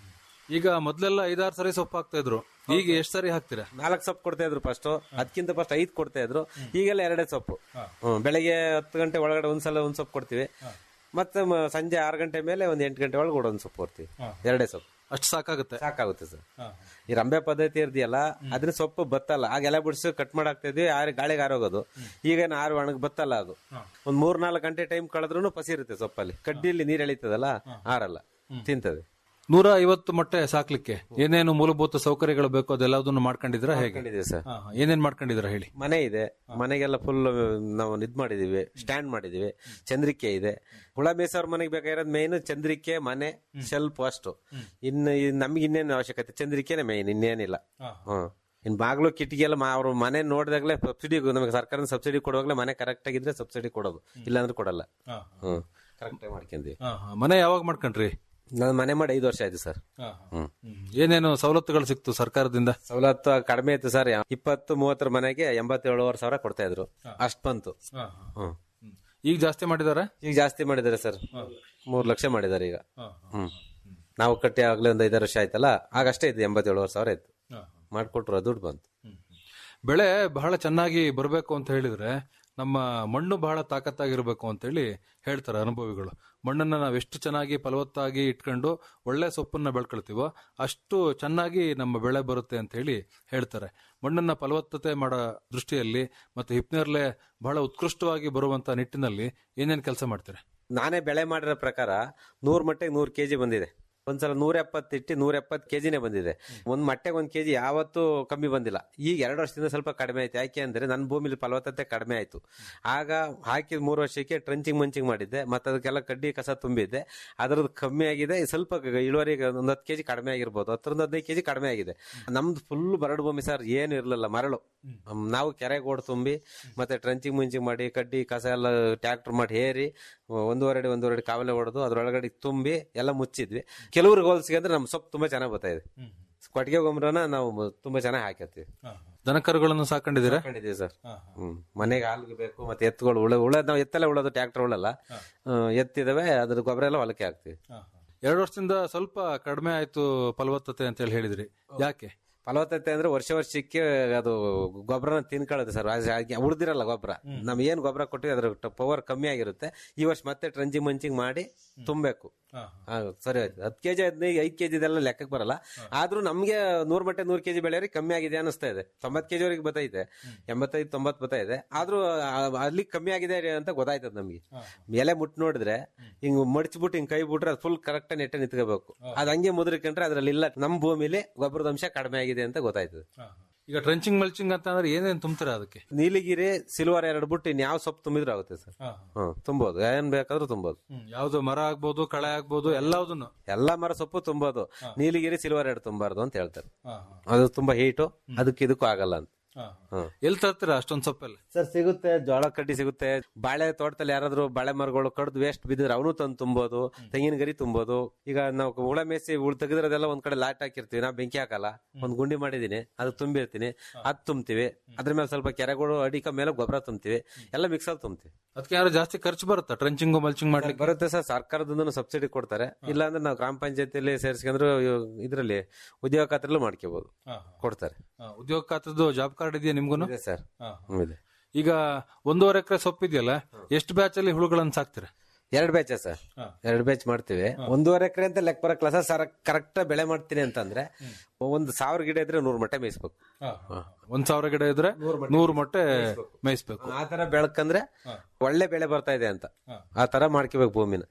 ಈಗ ಮೊದ್ಲೆಲ್ಲ ಐದಾರು ಸರಿ ಸೊಪ್ಪು ಹಾಕ್ತಾ ಇದ್ರು ಈಗ ಎಷ್ಟ್ ಸರಿ ಹಾಕ್ತೀರಾ ನಾಲ್ಕು ಸೊಪ್ಪು ಕೊಡ್ತಾ ಇದ್ರು ಫಸ್ಟ್ ಅದಕ್ಕಿಂತ ಫಸ್ಟ್ ಐದ್ ಕೊಡ್ತಾ ಇದ್ರು ಈಗೆಲ್ಲ ಎರಡೇ ಸೊಪ್ಪು ಹ್ಮ್ ಬೆಳಗ್ಗೆ ಹತ್ತು ಗಂಟೆ ಒಳಗಡೆ ಒಂದ್ಸಲ ಒಂದ್ ಸೊಪ್ಪು ಕೊಡ್ತೀವಿ ಮತ್ತೆ ಮ- ಸಂಜೆ ಆರು ಗಂಟೆ ಮೇಲೆ ಒಂದ್ ಎಂಟು ಗಂಟೆ ಒಳಗೆ ಒಂದ್ ಸೊಪ್ಪು ಕೊಡ್ತೀವಿ ಎರಡೇ ಸೊಪ್ಪು ಅಷ್ಟ್ ಸಾಕಾಗುತ್ತೆ ಸಾಕಾಗುತ್ತೆ ಸರ್ ಈ ರಂಬೆ ಪದ್ಧತಿ ಇರ್ದಿಯಲ್ಲ ಅದ್ರ ಸೊಪ್ಪು ಬತ್ತಲ್ಲ ಆಗ ಎಲೆ ಬಿಡಿಸಿ ಕಟ್ ಮಾಡಾಕ್ತಾ ಇದ್ವಿ ಆರು ಗಾಳಿಗೆ ಆರೋಗೋದು ಈಗ ಆರು ಒಣಗ್ ಬತ್ತಲ್ಲ ಅದು ಒಂದ್ ಮೂರ್ ನಾಲ್ಕು ಗಂಟೆ ಟೈಮ್ ಕಳೆದ್ರೂ ಪಸಿ ಇರುತ್ತೆ ಸೊಪ್ಪಲ್ಲಿ ಕಡ್ಡಿಲಿ ನೀರ್ ಎಳಿತದಲ್ಲ ಆರಲ್ಲ ತಿಂತದೆ ನೂರ ಐವತ್ತು ಮೊಟ್ಟೆ ಸಾಕ್ಲಿಕ್ಕೆ ಏನೇನು ಮೂಲಭೂತ ಸೌಕರ್ಯಗಳು ಬೇಕು ಅದೆಲ್ಲದನ್ನು ಮಾಡ್ಕೊಂಡಿದ್ರ ಹೇಗೆ ಕಂಡಿದ್ದೀವಿ ಸರ್ ಹಾ, ಹಾ. ಏನೇನ್ ಮಾಡ್ಕೊಂಡಿದ್ರ ಹೇಳಿ ಮನೆ ಇದೆ ಮನೆಗೆಲ್ಲ ಫುಲ್ ನಾವು ಇದ್ ಮಾಡಿದೀವಿ ಸ್ಟ್ಯಾಂಡ್ ಮಾಡಿದೀವಿ ಚಂದ್ರಿಕೆ ಇದೆ ಹುಳ ಮೇಸವ್ರ ಮನೆಗೆ ಬೇಕಾಗಿರೋದು ಮೇನ್ ಚಂದ್ರಿಕೆ ಮನೆ ಶೆಲ್ಫ್ ಅಷ್ಟು ಇನ್ನು ಇನ್ ನಮ್ಗೆ ಇನ್ನೇನು ಅವಶ್ಯಕತೆ ಚಂದ್ರಿಕೆನೆ ಮೇನ್ ಇನ್ನೇನಿಲ್ಲ ಹ್ಮ್ ಇನ್ ಬಾಗ್ಲು ಕಿಟಕಿ ಎಲ್ಲ ಮಾ- ಅವ್ರ ಮನೆ ನೋಡಿದಾಗಲೇ ಸಬ್ಸಿಡಿ ನಮಗೆ ಸರ್ಕಾರದ ಸಬ್ಸಿಡಿ ಕೊಡುವಾಗಲೇ ಮನೆ ಕರೆಕ್ಟ್ ಆಗಿದ್ರೆ ಸಬ್ಸಿಡಿ ಕೊಡೋದು ಇಲ್ಲಾಂದ್ರೆ ಕೊಡಲ್ಲ ಹ್ಮ್ ಕರೆಕ್ಟ್ ಆಗಿ ಮಾಡ್ಕೊಂಡ್ವಿ ಹಾ, ಹಾ. ಮನೆ ಯಾವಾಗ ಮಾಡ್ಕೊಂಡ್ರಿ ನಾನು ಮನೆ ಮಾಡಿ ಐದು ವರ್ಷ ಆಯ್ತು ಸರ್ ಹ್ಮ್ ಹ್ಮ್. ಏನೇನು ಸವಲತ್ತುಗಳು ಸಿಕ್ತು ಸರ್ಕಾರದಿಂದ ಸವಲತ್ತು ಕಡಿಮೆ ಇತ್ತು ಸರ್ ಇಪ್ಪತ್ತು ಮೂವತ್ತರ ಮನೆಗೆ ಎಂಬತ್ತೇಳುವರೆ ಸಾವಿರ ಕೊಡ್ತಾ ಇದ್ರು ಅಷ್ಟ್ ಬಂತು ಹ್ಮ್ ಹ್ಮ್. ಈಗ ಜಾಸ್ತಿ ಮಾಡಿದಾರ ಈಗ ಜಾಸ್ತಿ ಮಾಡಿದ್ದಾರೆ ಸರ್ ಮೂರ್ ಲಕ್ಷ ಮಾಡಿದ್ದಾರೆ ಈಗ ಹ್ಮ್ ನಾವು ಕಟ್ಟಿ ಆಗ್ಲೇ ಒಂದ್ ಐದಾರು ವರ್ಷ ಆಯ್ತಲ್ಲ ಆಗ ಅಷ್ಟೇ ಇತ್ತು ಎಂಬತ್ತೇಳುವರೆ ಸಾವಿರ ಇತ್ತು ಮಾಡ್ಕೊಟ್ರು ಅದು ದುಡ್ಡು ಬಂತು ಬೆಳೆ ಬಹಳ ಚೆನ್ನಾಗಿ ಬರಬೇಕು ಅಂತ ಹೇಳಿದ್ರೆ ನಮ್ಮ ಮಣ್ಣು ಬಹಳ ತಾಕತ್ತಾಗಿರ್ಬೇಕು ಅಂತ ಹೇಳಿ ಹೇಳ್ತಾರೆ ಅನುಭವಿಗಳು ಮಣ್ಣನ್ನ ನಾವು ಎಷ್ಟು ಚೆನ್ನಾಗಿ ಫಲವತ್ತಾಗಿ ಇಟ್ಕೊಂಡು ಒಳ್ಳೆ ಸೊಪ್ಪನ್ನ ಬೆಳ್ಕೊಳ್ತೀವೋ ಅಷ್ಟು ಚೆನ್ನಾಗಿ ನಮ್ಮ ಬೆಳೆ ಬರುತ್ತೆ ಅಂತ ಹೇಳಿ ಹೇಳ್ತಾರೆ ಮಣ್ಣನ್ನ ಫಲವತ್ತತೆ ಮಾಡೋ ದೃಷ್ಟಿಯಲ್ಲಿ ಮತ್ತೆ ಹಿಪ್ನೇರ್ಲೆ ಬಹಳ ಉತ್ಕೃಷ್ಟವಾಗಿ ಬರುವಂತ ನಿಟ್ಟಿನಲ್ಲಿ ಏನೇನ್ ಕೆಲಸ ಮಾಡ್ತಾರೆ ನಾನೇ ಬೆಳೆ ಮಾಡಿರೋ ಪ್ರಕಾರ ನೂರ್ ಮಟ್ಟಿಗೆ ನೂರ್ ಕೆಜಿ ಬಂದಿದೆ ಒಂದ್ಸಲ ನೂರ ಎಪ್ಪತ್ತು ಇಟ್ಟು ನೂರ ಎಪ್ಪತ್ತು ಕೆಜಿನೇ ಬಂದಿದೆ ಒಂದ್ ಮಟ್ಟೆಗೆ ಒಂದ್ ಕೆಜಿ ಯಾವತ್ತೂ ಕಮ್ಮಿ ಬಂದಿಲ್ಲ ಈಗ ಎರಡು ವರ್ಷದಿಂದ ಸ್ವಲ್ಪ ಕಡಿಮೆ ಆಯ್ತು ಯಾಕೆ ಅಂದ್ರೆ ನನ್ನ ಭೂಮಿಲಿ ಫಲವತ್ತತೆ ಕಡಿಮೆ ಆಯ್ತು ಆಗ ಹಾಕಿದ ಮೂರು ವರ್ಷಕ್ಕೆ ಟ್ರಂಚಿಂಗ್ ಮಂಚಿಂಗ್ ಮಾಡಿದ್ದೆ ಮತ್ತೆ ಅದಕ್ಕೆಲ್ಲ ಕಡ್ಡಿ ಕಸ ತುಂಬಿದ್ದೆ ಅದ್ರದ್ದು ಕಮ್ಮಿ ಆಗಿದೆ ಸ್ವಲ್ಪ ಗ- ಇಳುವರಿ ಒಂದ್ ಹತ್ತು ಕೆಜಿ ಕಡಿಮೆ ಆಗಿರ್ಬೋದು ಹತ್ತರಿಂದ ಹದಿನೈದು ಕೆಜಿ ಕಡಿಮೆ ಆಗಿದೆ ನಮ್ದು ಫುಲ್ ಬರಡು ಭೂಮಿ ಸರ್ ಏನು ಇರ್ಲಿಲ್ಲ ಮರಳು ಹ್ಮ್, ನಾವು ಕೆರೆ ಗೋಡ್ ತುಂಬಿ ಮತ್ತೆ ಟ್ರಂಚಿಂಗ್ ಮುಂಚಿಂಗ್ ಮಾಡಿ ಕಡ್ಡಿ ಕಸ ಎಲ್ಲ ಟ್ರ್ಯಾಕ್ಟರ್ ಮಾಡಿ ಹೇರಿ ಒಂದೂವರೆ ಅಡಿ ಒಂದೂವರೆ ಅಡಿ ಕಾವಲೆ ಹೊಡೆದು ಅದ್ರೊಳಗಡೆ ತುಂಬಿ ಎಲ್ಲ ಮುಚ್ಚಿದ್ವಿ ಕೆಲವ್ರಿಗೆ ಹೋಲಿಸಿಗೆ ಅಂದ್ರೆ ನಮ್ ಸೊಪ್ಪು ತುಂಬಾ ಚೆನ್ನಾಗಿ ಬರ್ತಾ ಇದೆ ಕೊಟ್ಟಿಗೆ ಗೊಬ್ಬರನ ನಾವು ಮ- ತುಂಬಾ ಚೆನ್ನಾಗಿ ಹಾಕಿರ್ತೀವಿ ದನಕರುಗಳನ್ನು ಸಾಕೊಂಡಿದ್ದೀರಾ ಹಾಕೊಂಡಿದೀವಿ ಸರ್ ಹ್ಮ್ ಮನೆಗೆ ಹಾಲ್ಗೆ ಬೇಕು ಮತ್ತೆ ಎತ್ತುಗಳು ಉಳ ಉಳ ನಾವು ಎತ್ತೆಲ್ಲ ಉಳೋದು ಟ್ರ್ಯಾಕ್ಟರ್ ಉಳಲ್ಲ ಹ್ಮ್, ಎತ್ತಿದಾವೆ ಅದ್ರ ಗೊಬ್ಬರ ಎಲ್ಲ ಹೊಲಕ್ಕೆ ಹಾಕ್ತಿವಿ ಎರಡು ವರ್ಷದಿಂದ ಸ್ವಲ್ಪ ಕಡಿಮೆ ಆಯ್ತು ಫಲವತ್ತತೆ ಅಂತ ಹೇಳಿ ಹೇಳಿದ್ರಿ ಯಾಕೆ ಫಲವತ್ತತೆ ಅಂದ್ರೆ ವರ್ಷ ವರ್ಷಕ್ಕೆ ಅದು ಗೊಬ್ಬರನ ತಿನ್ಕೊಳ್ಳುತ್ತೆ ಸರ್ ಉಳ್ದಿರಲ್ಲ ಗೊಬ್ಬರ ನಮ್ಗೆ ಏನ್ ಗೊಬ್ಬರ ಕೊಟ್ಟಿವಿ ಅದ್ರ ಪವರ್ ಕಮ್ಮಿ ಆಗಿರುತ್ತೆ ಈ ವರ್ಷ ಮತ್ತೆ ಟ್ರಂಚಿಂಗ್ ಮಂಚಿಂಗ್ ಮಾಡಿ ತುಂಬಬೇಕು ಆ, ಸರಿ ಆಯ್ತು ಹತ್ತು ಕೆಜಿ ಹದಿನೈದು ಐದು ಕೆಜಿ ಇದೆಲ್ಲ ಲೆಕ್ಕಕ್ಕೆ ಬರಲ್ಲ ಆದ್ರೂ ನಮ್ಗೆ ನೂರ್ ಮಟ್ಟೆ ನೂರ್ ಕೆಜಿ ಬೆಳೆಯೋರಿಗೆ ಕಮ್ಮಿ ಆಗಿದೆ ಅನಿಸ್ತಾ ಇದೆ ತೊಂಬತ್ ಕೆಜಿ ವರೆಗೆ ಬತ್ತೈತೆ ಎಂಬತ್ತೈದು ತೊಂಬತ್ ಬತ್ತಾ ಇದೆ ಆದ್ರೂ ಆ- ಅಲ್ಲಿ ಕಮ್ಮಿ ಆಗಿದೆ ಅಂತ ಗೊತ್ತಾಯ್ತದ ನಮ್ಗೆ ಎಲೆ ಮುಟ್ ನೋಡಿದ್ರೆ ಹಿಂಗ್ ಮಡ್ಚ್ಬಿಟ್ಟು ಹಿಂಗ್ ಕೈ ಬಿಟ್ರೆ ಅದು ಫುಲ್ ಕರೆಕ್ಟ್ ನೆಟ್ಟೆ ನಿಂತ್ಕೋಬೇಕು ಅದ್ ಹಂಗೆ ಮುದ್ರಿಕೊಂಡ್ರೆ ಅದ್ರಲ್ಲಿ ಇಲ್ಲ ನಮ್ ಭೂಮಿಲಿ ಗೊಬ್ಬರದ ಅಂಶ ಕಡಿಮೆ ಆಗಿದೆ ಅಂತ ಗೊತ್ತಾಯ್ತದೆ ಈಗ ಟ್ರೆಂಚಿಂಗ್ ಮಲ್ಚಿಂಗ್ ಅಂತ ಅಂದ್ರೆ ಏನೇನ್ ತುಂಬ್ತೀರಾ ಅದಕ್ಕೆ ನೀಲಿಗಿರಿ ಸಿಲ್ವರ್ ಎರಡು ಬಿಟ್ಟು ಇನ್ ಯಾವ ಸೊಪ್ಪು ತುಂಬಿದ್ರು ಆಗುತ್ತೆ ಸರ್ ಹ್ಮ್ ತುಂಬೋದು ಏನ್ ಬೇಕಾದ್ರೂ ತುಂಬೋದು ಯಾವ್ದು ಮರ ಆಗ್ಬೋದು ಕಳೆ ಆಗ್ಬೋದು ಎಲ್ಲದನ್ನು ಎಲ್ಲಾ ಮರ ಸೊಪ್ಪು ತುಂಬೋದು ನೀಲಿಗಿರಿ ಸಿಲ್ವರ್ ಎರಡು ತುಂಬಾರ್ದು ಅಂತ ಹೇಳ್ತಾರೆ ಅದು ತುಂಬಾ ಹೀಟು ಅದಕ್ಕೆ ಇದಕ್ಕೂ ಆಗಲ್ಲ ಅಂತ ಹ್ಮ್. ಎಲ್ಲಿ ತರ್ತೀರಾ ಅಷ್ಟೊಂದ್ ಸೊಪ್ಪೆಲ್ಲ ಸರ್ ಸಿಗುತ್ತೆ ಜೋಳ ಕಡ್ಡಿ ಸಿಗುತ್ತೆ ಬಾಳೆ ತೋಟದಲ್ಲಿ ಯಾರಾದ್ರೂ ಬಾಳೆ ಮರಗಳು ಕಡ್ದು ವೇಸ್ಟ್ ಬಿದ್ದಿದ್ರೆ ಅವನು ತಂದು ತುಂಬೋದು ತೆಂಗಿನ ಗರಿ ತುಂಬೋದು ಈಗ ನಾವು ಹುಳ ಮೇಸಿ ಉಳ್ ತೆಗೆದಿರೋದೆಲ್ಲ ಒಂದ್ ಕಡೆ ಲಾಟ್ ಹಾಕಿರ್ತೀವಿ ನಾ ಬೆಂಕಿ ಹಾಕಲ್ಲ ಒಂದ್ ಗುಂಡಿ ಮಾಡಿದೀನಿ ಅದು ತುಂಬಿರ್ತೀನಿ ಅದ್ ತುಂಬ್ತೀವಿ ಅದ್ರ ಮೇಲೆ ಸ್ವಲ್ಪ ಕೆರೆಗಳು ಅಡಿಕ ಮೇಲೆ ಗೊಬ್ಬರ ತುಂಬ್ತೀವಿ ಎಲ್ಲ ಮಿಕ್ಸ್ ಅಲ್ಲಿ ತುಂಬ್ತೀವಿ ಅದಕ್ಕೆ ಯಾರು ಜಾಸ್ತಿ ಖರ್ಚು ಬರುತ್ತಾ ಟ್ರೆಂಚಿಂಗ್ ಮಲ್ಚಿಂಗ್ ಮಾಡ್ಲಿಕ್ಕೆ ಬರುತ್ತೆ ಸರ್ ಸರ್ಕಾರದಿಂದ ಸಬ್ಸಿಡಿ ಕೊಡ್ತಾರೆ ಇಲ್ಲ ಅಂದ್ರೆ ನಾವು ಗ್ರಾಮ ಪಂಚಾಯತಿಯಲ್ಲಿ ಸೇರಿಸ್ಕೊಂಡ್ರು ಇದ್ರಲ್ಲಿ ಉದ್ಯೋಗ ಖಾತ್ರೆಲ್ಲೂ ಮಾಡ್ಕೋಬಹುದು ಕೊಡ್ತಾರೆ ಹಾ, ಉದ್ಯೋಗ ಖಾತದ್ದು ಜಾಬ್ ಕಾರ್ಡ್ ಇದೆಯಾ ನಿಮ್ಗೂನು ಇದೆ ಸರ್ ಹಾ. ಹ್ಮ್, ಇದೆ ಈಗ ಒಂದೂವರೆ ಎಕರೆ ಸೊಪ್ಪಿದೆಯಲ್ಲ ಎಷ್ಟು ಬ್ಯಾಚ್ ಅಲ್ಲಿ ಹುಳುಗಳನ್ನ ಸಾಕ್ತೀರಾ ಎರಡ್ ಬ್ಯಾಚ್ ಸರ್ ಎರಡ್ ಬ್ಯಾಚ್ ಮಾಡ್ತೀವಿ ಒಂದೂವರೆ ಎಕರೆ ಅಂತ ಲೆಕ್ಕ ಬರಕ್ಲ ಸರ್ ಸರ್ ಕರೆಕ್ಟ್ ಬೆಳೆ ಮಾಡ್ತೀನಿ ಅಂತಂದ್ರೆ ಒಂದು ಸಾವಿರ ಗಿಡ ಇದ್ರೆ ನೂರ್ ಮೊಟ್ಟೆ ಮೇಯಿಸ್ಬೇಕು ಒಂದ್ ಸಾವಿರ ಗಿಡ ಇದ್ರೆ ನೂರು ಮೊಟ್ಟೆ ಮೇಯಿಸ್ಬೇಕು ಆ ತರ ಬೆಳಕಂದ್ರೆ ಒಳ್ಳೆ ಬೆಳೆ ಬರ್ತಾ ಇದೆ ಅಂತ ಆ ತರ ಮಾಡ್ಕೋಬೇಕು ಭೂಮಿನ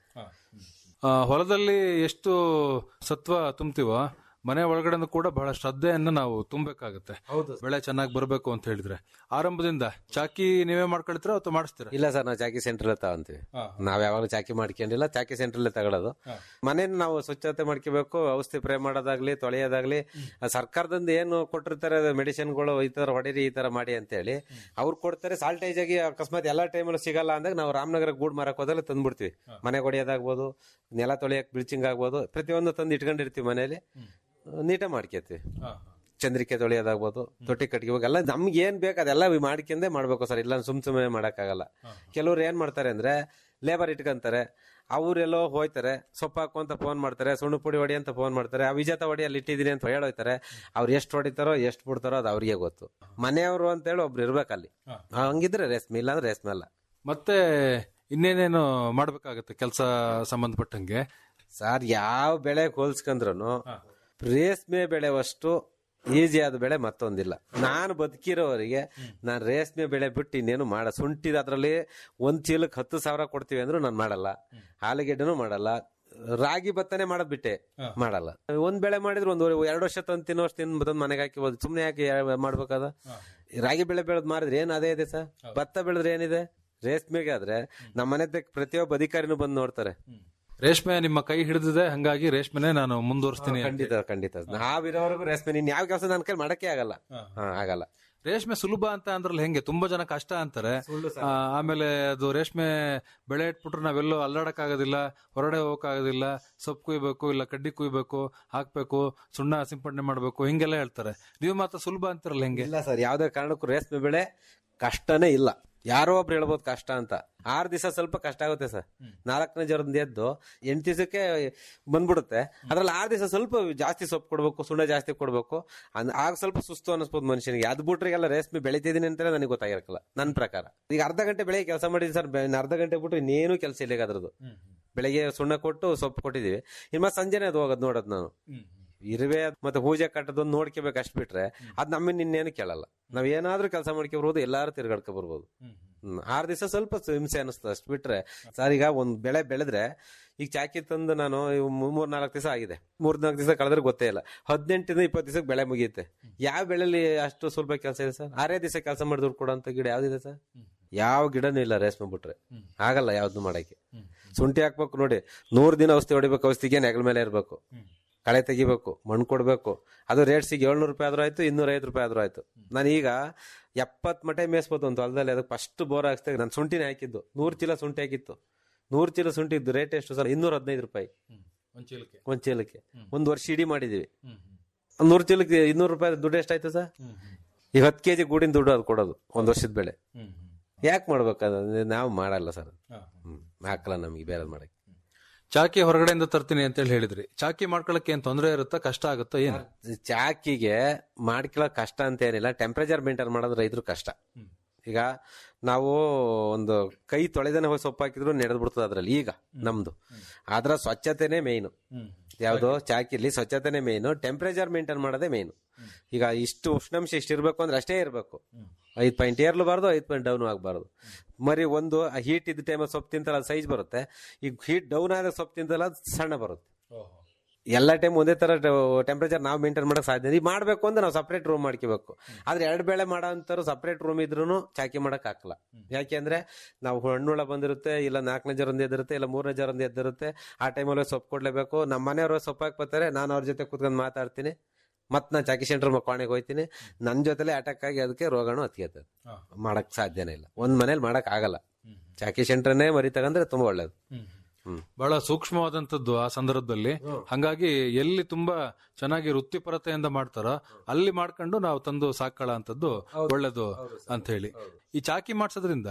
ಆ, ಹೊಲದಲ್ಲಿ ಎಷ್ಟು ಸತ್ವ ತುಂಬ್ತೀವೋ ಮನೆ ಒಳಗಡೆ ಕೂಡ ಬಹಳ ಶ್ರದ್ಧೆಯನ್ನ ನಾವು ತುಂಬಬೇಕಾಗತ್ತೆ ಬೆಳೆ ಚೆನ್ನಾಗಿ ಬರಬೇಕು ಅಂತ ಹೇಳಿದ್ರೆ ಆರಂಭದಿಂದ ಚಾಕಿ ನೀವೇ ಮಾಡ್ಕೊಳ್ತೀರಾ ಅಥವಾ ಮಾಡಿಸ್ತೀರಾ ಇಲ್ಲ ಸರ್ ನಾವು ಚಾಕಿ ಸೆಂಟರ್ ತಗೊಂತೀವಿ ನಾವ್ ಯಾವಾಗಲೂ ಚಾಕಿ ಮಾಡ್ಕೊಂಡಿಲ್ಲ ಚಾಕಿ ಸೆಂಟರ್ ತಗೊಳ್ಳೋದು ಮನೇನ ನಾವು ಸ್ವಚ್ಛತೆ ಮಾಡ್ಕೋಬೇಕು ಔಷಧಿ ಪ್ರೇ ಮಾಡೋದಾಗ್ಲಿ ತೊಳೆಯೋದಾಗ್ಲಿ ಆ ಸರ್ಕಾರದಿಂದ ಏನು ಕೊಟ್ಟಿರ್ತಾರೆ ಮೆಡಿಸಿನ್ಗಳು ಈ ತರ ಹೊಡೀರಿ ಈ ತರ ಮಾಡಿ ಅಂತ ಹೇಳಿ ಅವ್ರು ಕೊಡ್ತಾರೆ ಸಾಲ್ಟೇಜ್ ಆಗಿ ಅಕಸ್ಮಾತ್ ಎಲ್ಲಾ ಟೈಮಲ್ಲೂ ಸಿಗಲ್ಲ ಅಂದಾಗ ನಾವು ರಾಮನಗರ ಗೂಡ್ ಮಾರಕ್ ಹೋದಾಗ ತಂದ್ಬಿಡ್ತೀವಿ ಮನೆ ಹೊಡೆಯೋದಾಗ್ಬೋದು ನೆಲ ತೊಳೆಯಕ್ ಬ್ಲೀಚಿಂಗ್ ಆಗ್ಬೋದು ಪ್ರತಿಯೊಂದು ತಂದು ಇಟ್ಕೊಂಡಿರ್ತೀವಿ ಮನೇಲಿ ನೀಟಾಗಿ ಮಾಡ್ಕೊತೀವಿ ಚಂದ್ರಿಕೆ ತೊಳೆಯೋದಾಗ್ಬೋದು ತೊಟ್ಟಿ ಕಟ್ಕೋಬೇಕು ಎಲ್ಲ ನಮ್ಗೆ ಏನ್ ಬೇಕು ಅದೆಲ್ಲ ಮಾಡ್ಕೊಂಡೇ ಮಾಡ್ಬೇಕು ಸರ್ ಇಲ್ಲ ಸುಮ್ ಸುಮ್ಮನೆ ಮಾಡಕ್ಕಾಗಲ್ಲ ಕೆಲವ್ರು ಏನ್ ಮಾಡ್ತಾರೆ ಅಂದ್ರೆ ಲೇಬರ್ ಇಟ್ಕೊಂತಾರೆ ಅವ್ರೆಲ್ಲೋ ಹೋಯ್ತಾರೆ ಸೊಪ್ಪು ಹಾಕು ಅಂತ ಫೋನ್ ಮಾಡ್ತಾರೆ ಸುಣ್ಣು ಪುಡಿ ಹೊಡಿ ಅಂತ ಫೋನ್ ಮಾಡ್ತಾರೆ ಆ ವಿಜೇತ ಹೊಡಿ ಅಲ್ಲಿ ಇಟ್ಟಿದೀನಿ ಅಂತ ಹೇಳೋಯ್ತಾರೆ ಅವ್ರು ಎಷ್ಟು ಹೊಡಿತಾರೋ ಎಷ್ಟು ಬಿಡ್ತಾರೋ ಅದು ಅವ್ರಿಗೆ ಗೊತ್ತು ಮನೆಯವರು ಅಂತ ಹೇಳಿ ಒಬ್ರು ಇರ್ಬೇಕಲ್ಲಿ ಹಂಗಿದ್ರೆ ರೇಷ್ಮೆ ಇಲ್ಲ ಅಂದ್ರೆ ರೇಷ್ಮೆ ಅಲ್ಲ ಮತ್ತೆ ಇನ್ನೇನೇನು ಮಾಡ್ಬೇಕಾಗತ್ತೆ ಕೆಲಸ ಸಂಬಂಧಪಟ್ಟಂಗೆ ಸರ್ ಯಾವ ಬೆಳೆ ಹೋಲ್ಸ್ಕೊಂಡ್ರು ರೇಷ್ಮೆ ಬೆಳೆವಷ್ಟು ಈಸಿ ಆದ ಬೆಳೆ ಮತ್ತೊಂದಿಲ್ಲ ನಾನು ಬದುಕಿರೋವರಿಗೆ ನಾನು ರೇಷ್ಮೆ ಬೆಳೆ ಬಿಟ್ಟು ಇನ್ನೇನು ಮಾಡ ಶುಂಠಿದ ಅದ್ರಲ್ಲಿ ಒಂದ್ ಚೀಲಕ್ಕೆ ಹತ್ತು ಸಾವಿರ ಕೊಡ್ತೀವಿ ಅಂದ್ರೂ ನಾನು ಮಾಡಲ್ಲ ಆಲೂಗೆಡ್ಡೆನೂ ಮಾಡಲ್ಲ ರಾಗಿ ಭತ್ತನೆ ಮಾಡೋದ್ ಬಿಟ್ಟೆ ಮಾಡಲ್ಲ ಒಂದ್ ಬೆಳೆ ಮಾಡಿದ್ರೆ ಒಂದು ಎರಡು ವರ್ಷ ತಂದು ತಿನ್ನೋ ವರ್ಷ ತಿನ್ ತಂದು ಮನೆಗೆ ಹಾಕಿಬೋದು ಸುಮ್ನೆ ಯಾಕೆ ಯಾ- ಮಾಡ್ಬೇಕಾದ ರಾಗಿ ಬೆಳೆ ಬೆಳೆದ್ ಮಾರಿದ್ರೆ ಏನ್ ಅದೇ ಇದೆ ಸರ್ ಭತ್ತ ಬೆಳೆದ್ರೆ ಏನಿದೆ ರೇಷ್ಮೆಗೆ ಆದ್ರೆ ನಮ್ಮ ಮನೆ ಪ್ರತಿಯೊಬ್ಬ ಅಧಿಕಾರಿನೂ ಬಂದು ನೋಡ್ತಾರೆ ರೇಷ್ಮೆ ನಿಮ್ಮ ಕೈ ಹಿಡಿದಿದೆ ಹಂಗಾಗಿ ರೇಷ್ಮೆನೆ ನಾನು ಮುಂದುವರಿಸ್ತೀನಿ ಖಂಡಿತ ಖಂಡಿತ ನಾವಿರೋವರೆಗೂ ರೇಷ್ಮೆ ನೀನ್ ಯಾವ ಕೆಲಸ ನನ್ನ ಕೈ ಮಾಡಕ್ಕೆ ಆಗಲ್ಲ ಹಾ, ಆಗಲ್ಲ ರೇಷ್ಮೆ ಸುಲಭ ಅಂತ ಅಂದ್ರಲ್ಲ ಹೆಂಗೆ ತುಂಬಾ ಜನ ಕಷ್ಟ ಅಂತಾರೆ ಆ, ಆಮೇಲೆ ಅದು ರೇಷ್ಮೆ ಬೆಳೆ ಇಟ್ಬಿಟ್ರೆ ನಾವೆಲ್ಲೋ ಅಲ್ಲಾಡಕ್ ಆಗೋದಿಲ್ಲ ಹೊರಗಡೆ ಹೋಗಕ್ ಆಗೋದಿಲ್ಲ ಸೊಪ್ಪು ಕುಯ್ಬೇಕು ಇಲ್ಲ ಕಡ್ಡಿ ಕುಯ್ಬೇಕು ಹಾಕ್ಬೇಕು ಸುಣ್ಣ ಸಿಂಪಡಣೆ ಮಾಡ್ಬೇಕು ಹಿಂಗೆಲ್ಲ ಹೇಳ್ತಾರೆ ನೀವು ಮಾತ್ರ ಸುಲಭ ಅಂತಿರಲ್ಲ ಹೆಂಗೆ ಇಲ್ಲ ಸರ್ ಯಾವ್ದೇ ಕಾರಣಕ್ಕೂ ರೇಷ್ಮೆ ಬೆಳೆ ಕಷ್ಟನೇ ಇಲ್ಲ ಯಾರೋ ಒಬ್ರು ಹೇಳ್ಬೋದು ಕಷ್ಟ ಅಂತ ಆರ್ ದಿವಸ ಸ್ವಲ್ಪ ಕಷ್ಟ ಆಗುತ್ತೆ ಸರ್ ನಾಲ್ಕನೇ ಜ್ವರದಿಂದ ಎದ್ದು ಎಂಟು ದಿವಸಕ್ಕೆ ಬಂದ್ಬಿಡುತ್ತೆ ಅದ್ರಲ್ಲಿ ಆರ್ ದಿವಸ ಸ್ವಲ್ಪ ಜಾಸ್ತಿ ಸೊಪ್ಪು ಕೊಡ್ಬೇಕು ಸುಣ್ಣ ಜಾಸ್ತಿ ಕೊಡ್ಬೇಕು ಅನ್- ಆಗ ಸ್ವಲ್ಪ ಸುಸ್ತು ಅನಿಸ್ಬೋದು ಮನುಷ್ಯನಿಗೆ ಅದ್ ಬಿಟ್ರೆ ಎಲ್ಲ ರೇಷ್ಮೆ ಬೆಳಿತಿದೀನಿ ಅಂತ ನನಗೆ ಗೊತ್ತಾಗಿರಲ್ಲ ನನ್ನ ಪ್ರಕಾರ ಈಗ ಅರ್ಧ ಗಂಟೆ ಬೆಳಿಗ್ಗೆ ಕೆಲಸ ಮಾಡಿದ್ವಿ ಸರ್ ಬೆ- ಇನ್ನು ಅರ್ಧ ಗಂಟೆ ಬಿಟ್ಟು ಇನ್ನೇನು ಕೆಲಸ ಇಲ್ಲ ಈಗ ಅದ್ರದ್ದು ಬೆಳಿಗ್ಗೆ ಸುಣ್ಣ ಕೊಟ್ಟು ಸೊಪ್ಪು ಕೊಟ್ಟಿದೀವಿ ಇನ್ನು ಮತ್ತೆ ಸಂಜೆನೆ ಅದು ಹೋಗೋದು ನೋಡೋದು ನಾನು ಇರುವೆ ಮತ್ತೆ ಪೂಜೆ ಕಟ್ಟದೊಂದು ನೋಡ್ಕೋಬೇಕು ಅಷ್ಟ್ ಬಿಟ್ರೆ ಅದ್ ನಮ್ಮನ್ನ ಇನ್ನೇನು ಕೇಳಲ್ಲ ನಾವ್ ಏನಾದ್ರೂ ಕೆಲಸ ಮಾಡ್ಕೊಬರ್ಬೋದು ಎಲ್ಲಾರು ತಿರ್ಗಾಡ್ಕೊ ಬರ್ಬೋದು ಹ್ಮ್. ಆರ್ ದಿವಸ ಸ್ವಲ್ಪ ಸ- ಹಿಂಸೆ ಅನಿಸ್ತದೆ ಅಷ್ಟ್ ಬಿಟ್ರೆ ಸರ್ ಈಗ ಒಂದ್ ಬೆಳೆ ಬೆಳೆದ್ರೆ ಈಗ ಚಾಕಿ ತಂದು ನಾನು ಇವ್ ಮೂ- ಮೂರ್ ನಾಲ್ಕು ದಿವಸ ಆಗಿದೆ ಮೂರ್ ನಾಲ್ಕು ದಿವಸ ಕಳೆದ್ರೆ ಗೊತ್ತೇ ಇಲ್ಲ ಹದಿನೆಂಟಿಂದ ಇಪ್ಪತ್ತು ದಿವಸಕ್ಕೆ ಬೆಳೆ ಮುಗಿಯುತ್ತೆ ಯಾವ ಬೆಳೆಲಿ ಅಷ್ಟು ಸುಲಭ ಕೆಲಸ ಇದೆ ಸರ್ ಆರೇ ದಿವಸ ಕೆಲಸ ಮಾಡಿ ದುಡ್ಡು ಕೊಡೋಂತ ಗಿಡ ಯಾವ್ದಿದೆ ಸರ್ ಯಾವ ಗಿಡನೂ ಇಲ್ಲ ರೇಷ್ಮೆ ಬಿಟ್ರೆ ಆಗಲ್ಲ ಯಾವ್ದು ಮಾಡಕ್ಕೆ ಶುಂಠಿ ಹಾಕ್ಬೇಕು ನೋಡಿ ನೂರ್ ದಿನ ಔಷಧಿ ಹೊಡಿಬೇಕು ಔಷಧಿಗೆ ನೆಗಲ ಮೇಲೆ ಇರ್ಬೇಕು ಕಳೆ ತೆಗಿಬೇಕು ಮಣ್ಣು ಕೊಡ್ಬೇಕು ಅದು ರೇಟ್ಸಿಗೆ ಏಳ್ನೂರು ರೂಪಾಯಿ ಆದ್ರೂ ಆಯ್ತು ಇನ್ನೂರ ಐದು ರೂಪಾಯಿ ಆದ್ರೂ ಆಯ್ತು ನಾನು ಈಗ ಎಪ್ಪತ್ ಮಟೆ ಮೇಯಿಸ್ಬೋದು ಒಂದು ಹೊಲದಲ್ಲಿ ಅದಕ್ಕೆ ಫಸ್ಟ್ ಬೋರ್ ಹಾಕ್ಸ್ದಾಗ ನಾನು ಶುಂಠಿನೇ ಹಾಕಿದ್ದು ನೂರು ಚೀಲ ಶುಂಠಿ ಹಾಕಿತ್ತು ನೂರು ಚೀಲ ಶುಂಠಿ ಇದ್ದು ರೇಟ್ ಎಷ್ಟು ಸರ್ ಇನ್ನೂರ ಹದಿನೈದು ರೂಪಾಯಿ ಒಂದ್ ಚೀಲಕ್ಕೆ ಒಂದ್ ವರ್ಷ ಇಡೀ ಮಾಡಿದೀವಿ ಒಂದ್ ನೂರು ಚೀಲಕ್ಕೆ ಇನ್ನೂರು ರೂಪಾಯಿ ದುಡ್ಡು ಎಷ್ಟಾಯ್ತು ಸರ್ ಈಗ ಹತ್ತು ಕೆಜಿ ಗೂಡಿನ ದುಡ್ಡು ಅದು ಕೊಡೋದು ಒಂದ್ ವರ್ಷದ ಬೆಳೆ ಯಾಕೆ ಮಾಡ್ಬೇಕಾದ್ರೆ ನಾವು ಮಾಡಲ್ಲ ಸರ್ ಹ್ಮ್ ಹಾಕಲ್ಲ ನಮ್ಗೆ ಬೇರೆ ಮಾಡಕ್ಕೆ ಚಾಕಿ ಹೊರಗಡೆಯಿಂದ ತರ್ತೀನಿ ಅಂತ ಹೇಳಿ ಹೇಳಿದ್ರಿ ಚಾಕಿ ಮಾಡ್ಕೊಳಕ್ಕೆ ಏನ್ ತೊಂದರೆ ಇರುತ್ತಾ ಕಷ್ಟ ಆಗುತ್ತಾ ಏನು ಚಾಕಿಗೆ ಮಾಡ್ಕೊಳ್ಳೋ ಕಷ್ಟ ಅಂತ ಏನಿಲ್ಲ ಟೆಂಪರೇಚರ್ ಮೇಂಟೈನ್ ಮಾಡೋದು ರೈತರು ಕಷ್ಟ ಈಗ ನಾವು ಒಂದು ಕೈ ತೊಳೆದೇನೆ ಹೋಗಿ ಸೊಪ್ಪು ಹಾಕಿದ್ರು ನೆಡೆದ್ ಬಿಡ್ತದೆ ಅದ್ರಲ್ಲಿ ಈಗ ನಮ್ದು ಅದ್ರ ಸ್ವಚ್ಛತೆನೇ ಮೇಯ್ನು ಯಾವ್ದು ಚಾಕಿಲಿ ಸ್ವಚ್ಛತೆನೇ ಮೇಯ್ನು ಟೆಂಪರೇಚರ್ ಮೇಂಟೈನ್ ಮಾಡೋದೇ ಮೇಯ್ನು ಈಗ ಇಷ್ಟು ಉಷ್ಣಾಂಶ ಇಷ್ಟು ಇರ್ಬೇಕು ಅಂದ್ರೆ ಅಷ್ಟೇ ಇರಬೇಕು ಐದ್ ಪಾಯಿಂಟ್ ಏರ್ಲಬಾರ್ದು ಐದ್ ಪಾಯಿಂಟ್ ಡೌನ್ ಆಗಬಾರ್ದು ಮರಿ ಒಂದು ಹೀಟ್ ಇದ್ದ ಟೈಮಲ್ಲಿ ಸೊಪ್ಪು ತಿಂತಲ್ಲ ಸೈಜ್ ಬರುತ್ತೆ ಈಗ ಹೀಟ್ ಡೌನ್ ಆದ ಸೊಪ್ಪು ತಿಂತಲ್ಲ ಅದು ಸಣ್ಣ ಬರುತ್ತೆ ಎಲ್ಲ ಟೈಮ್ ಒಂದೇ ತರ ಟೆಂಪರೇಚರ್ ನಾವು ಮೇಂಟೈನ್ ಮಾಡಕ್ ಸಾಧ್ಯ ಈಗ ಮಾಡ್ಬೇಕು ಅಂದ್ರೆ ನಾವು ಸಪ್ರೇಟ್ ರೂಮ್ ಮಾಡ್ಕೋಬೇಕು ಆದ್ರೆ ಎರಡು ಬೆಳೆ ಮಾಡೋ ಅಂತಾರು ಸಪ್ರೇಟ್ ರೂಮ್ ಇದ್ರೂ ಚಾಕಿ ಮಾಡಕ್ ಹಾಕಲ್ಲ ಯಾಕೆಂದ್ರೆ ನಾವು ಹಣ್ಣುಳ ಬಂದಿರುತ್ತೆ ಇಲ್ಲ ನಾಲ್ಕನೇ ಜರ ಒಂದೇ ಎದ್ದಿರುತ್ತೆ ಇಲ್ಲ ಮೂರನೇ ಜರ ಒಂದೇ ಎದ್ದಿರುತ್ತೆ ಆ ಟೈಮಲ್ಲಿ ಸೊಪ್ಪು ಕೊಡ್ಲೇಬೇಕು ನಮ್ಮ ಮನೆಯವರು ಸೊಪ್ಪು ಹಾಕಿ ಬರ್ತಾರೆ ನಾನು ಅವ್ರ ಜೊತೆ ಕೂತ್ಕೊಂಡು ಮಾತಾಡ್ತೀನಿ ಮತ್ ನಾನು ಚಾಕಿ ಸೆಂಟರ್ ಕೋಣೆಗೆ ಹೋಗ್ತೀನಿ ನನ್ನ ಜೊತೆಲೆ ಅಟ್ಯಾಕ್ ಆಗಿ ಅದಕ್ಕೆ ರೋಗನು ಹತ್ಕೇತದೆ ಮಾಡಕ್ ಸಾಧ್ಯನೇ ಇಲ್ಲ ಒಂದ್ ಮನೇಲಿ ಮಾಡಕ್ ಆಗಲ್ಲ ಚಾಕಿ ಸೆಂಟರ್ನೇ ಮರಿ ತಗಂದ್ರೆ ತುಂಬಾ ಒಳ್ಳೇದು ಹ್ಮ್ ಬಹಳ ಸೂಕ್ಷ್ಮವಾದಂತದ್ದು ಆ ಸಂದರ್ಭದಲ್ಲಿ ಹಂಗಾಗಿ ಎಲ್ಲಿ ತುಂಬಾ ಚೆನ್ನಾಗಿ ವೃತ್ತಿಪರತೆಯಿಂದ ಮಾಡ್ತಾರೋ ಅಲ್ಲಿ ಮಾಡ್ಕೊಂಡು ನಾವು ತಂದು ಸಾಕಳ ಅಂತದ್ದು ಒಳ್ಳೇದು ಅಂತ ಹೇಳಿ ಈ ಚಾಕಿ ಮಾಡ್ಸೋದ್ರಿಂದ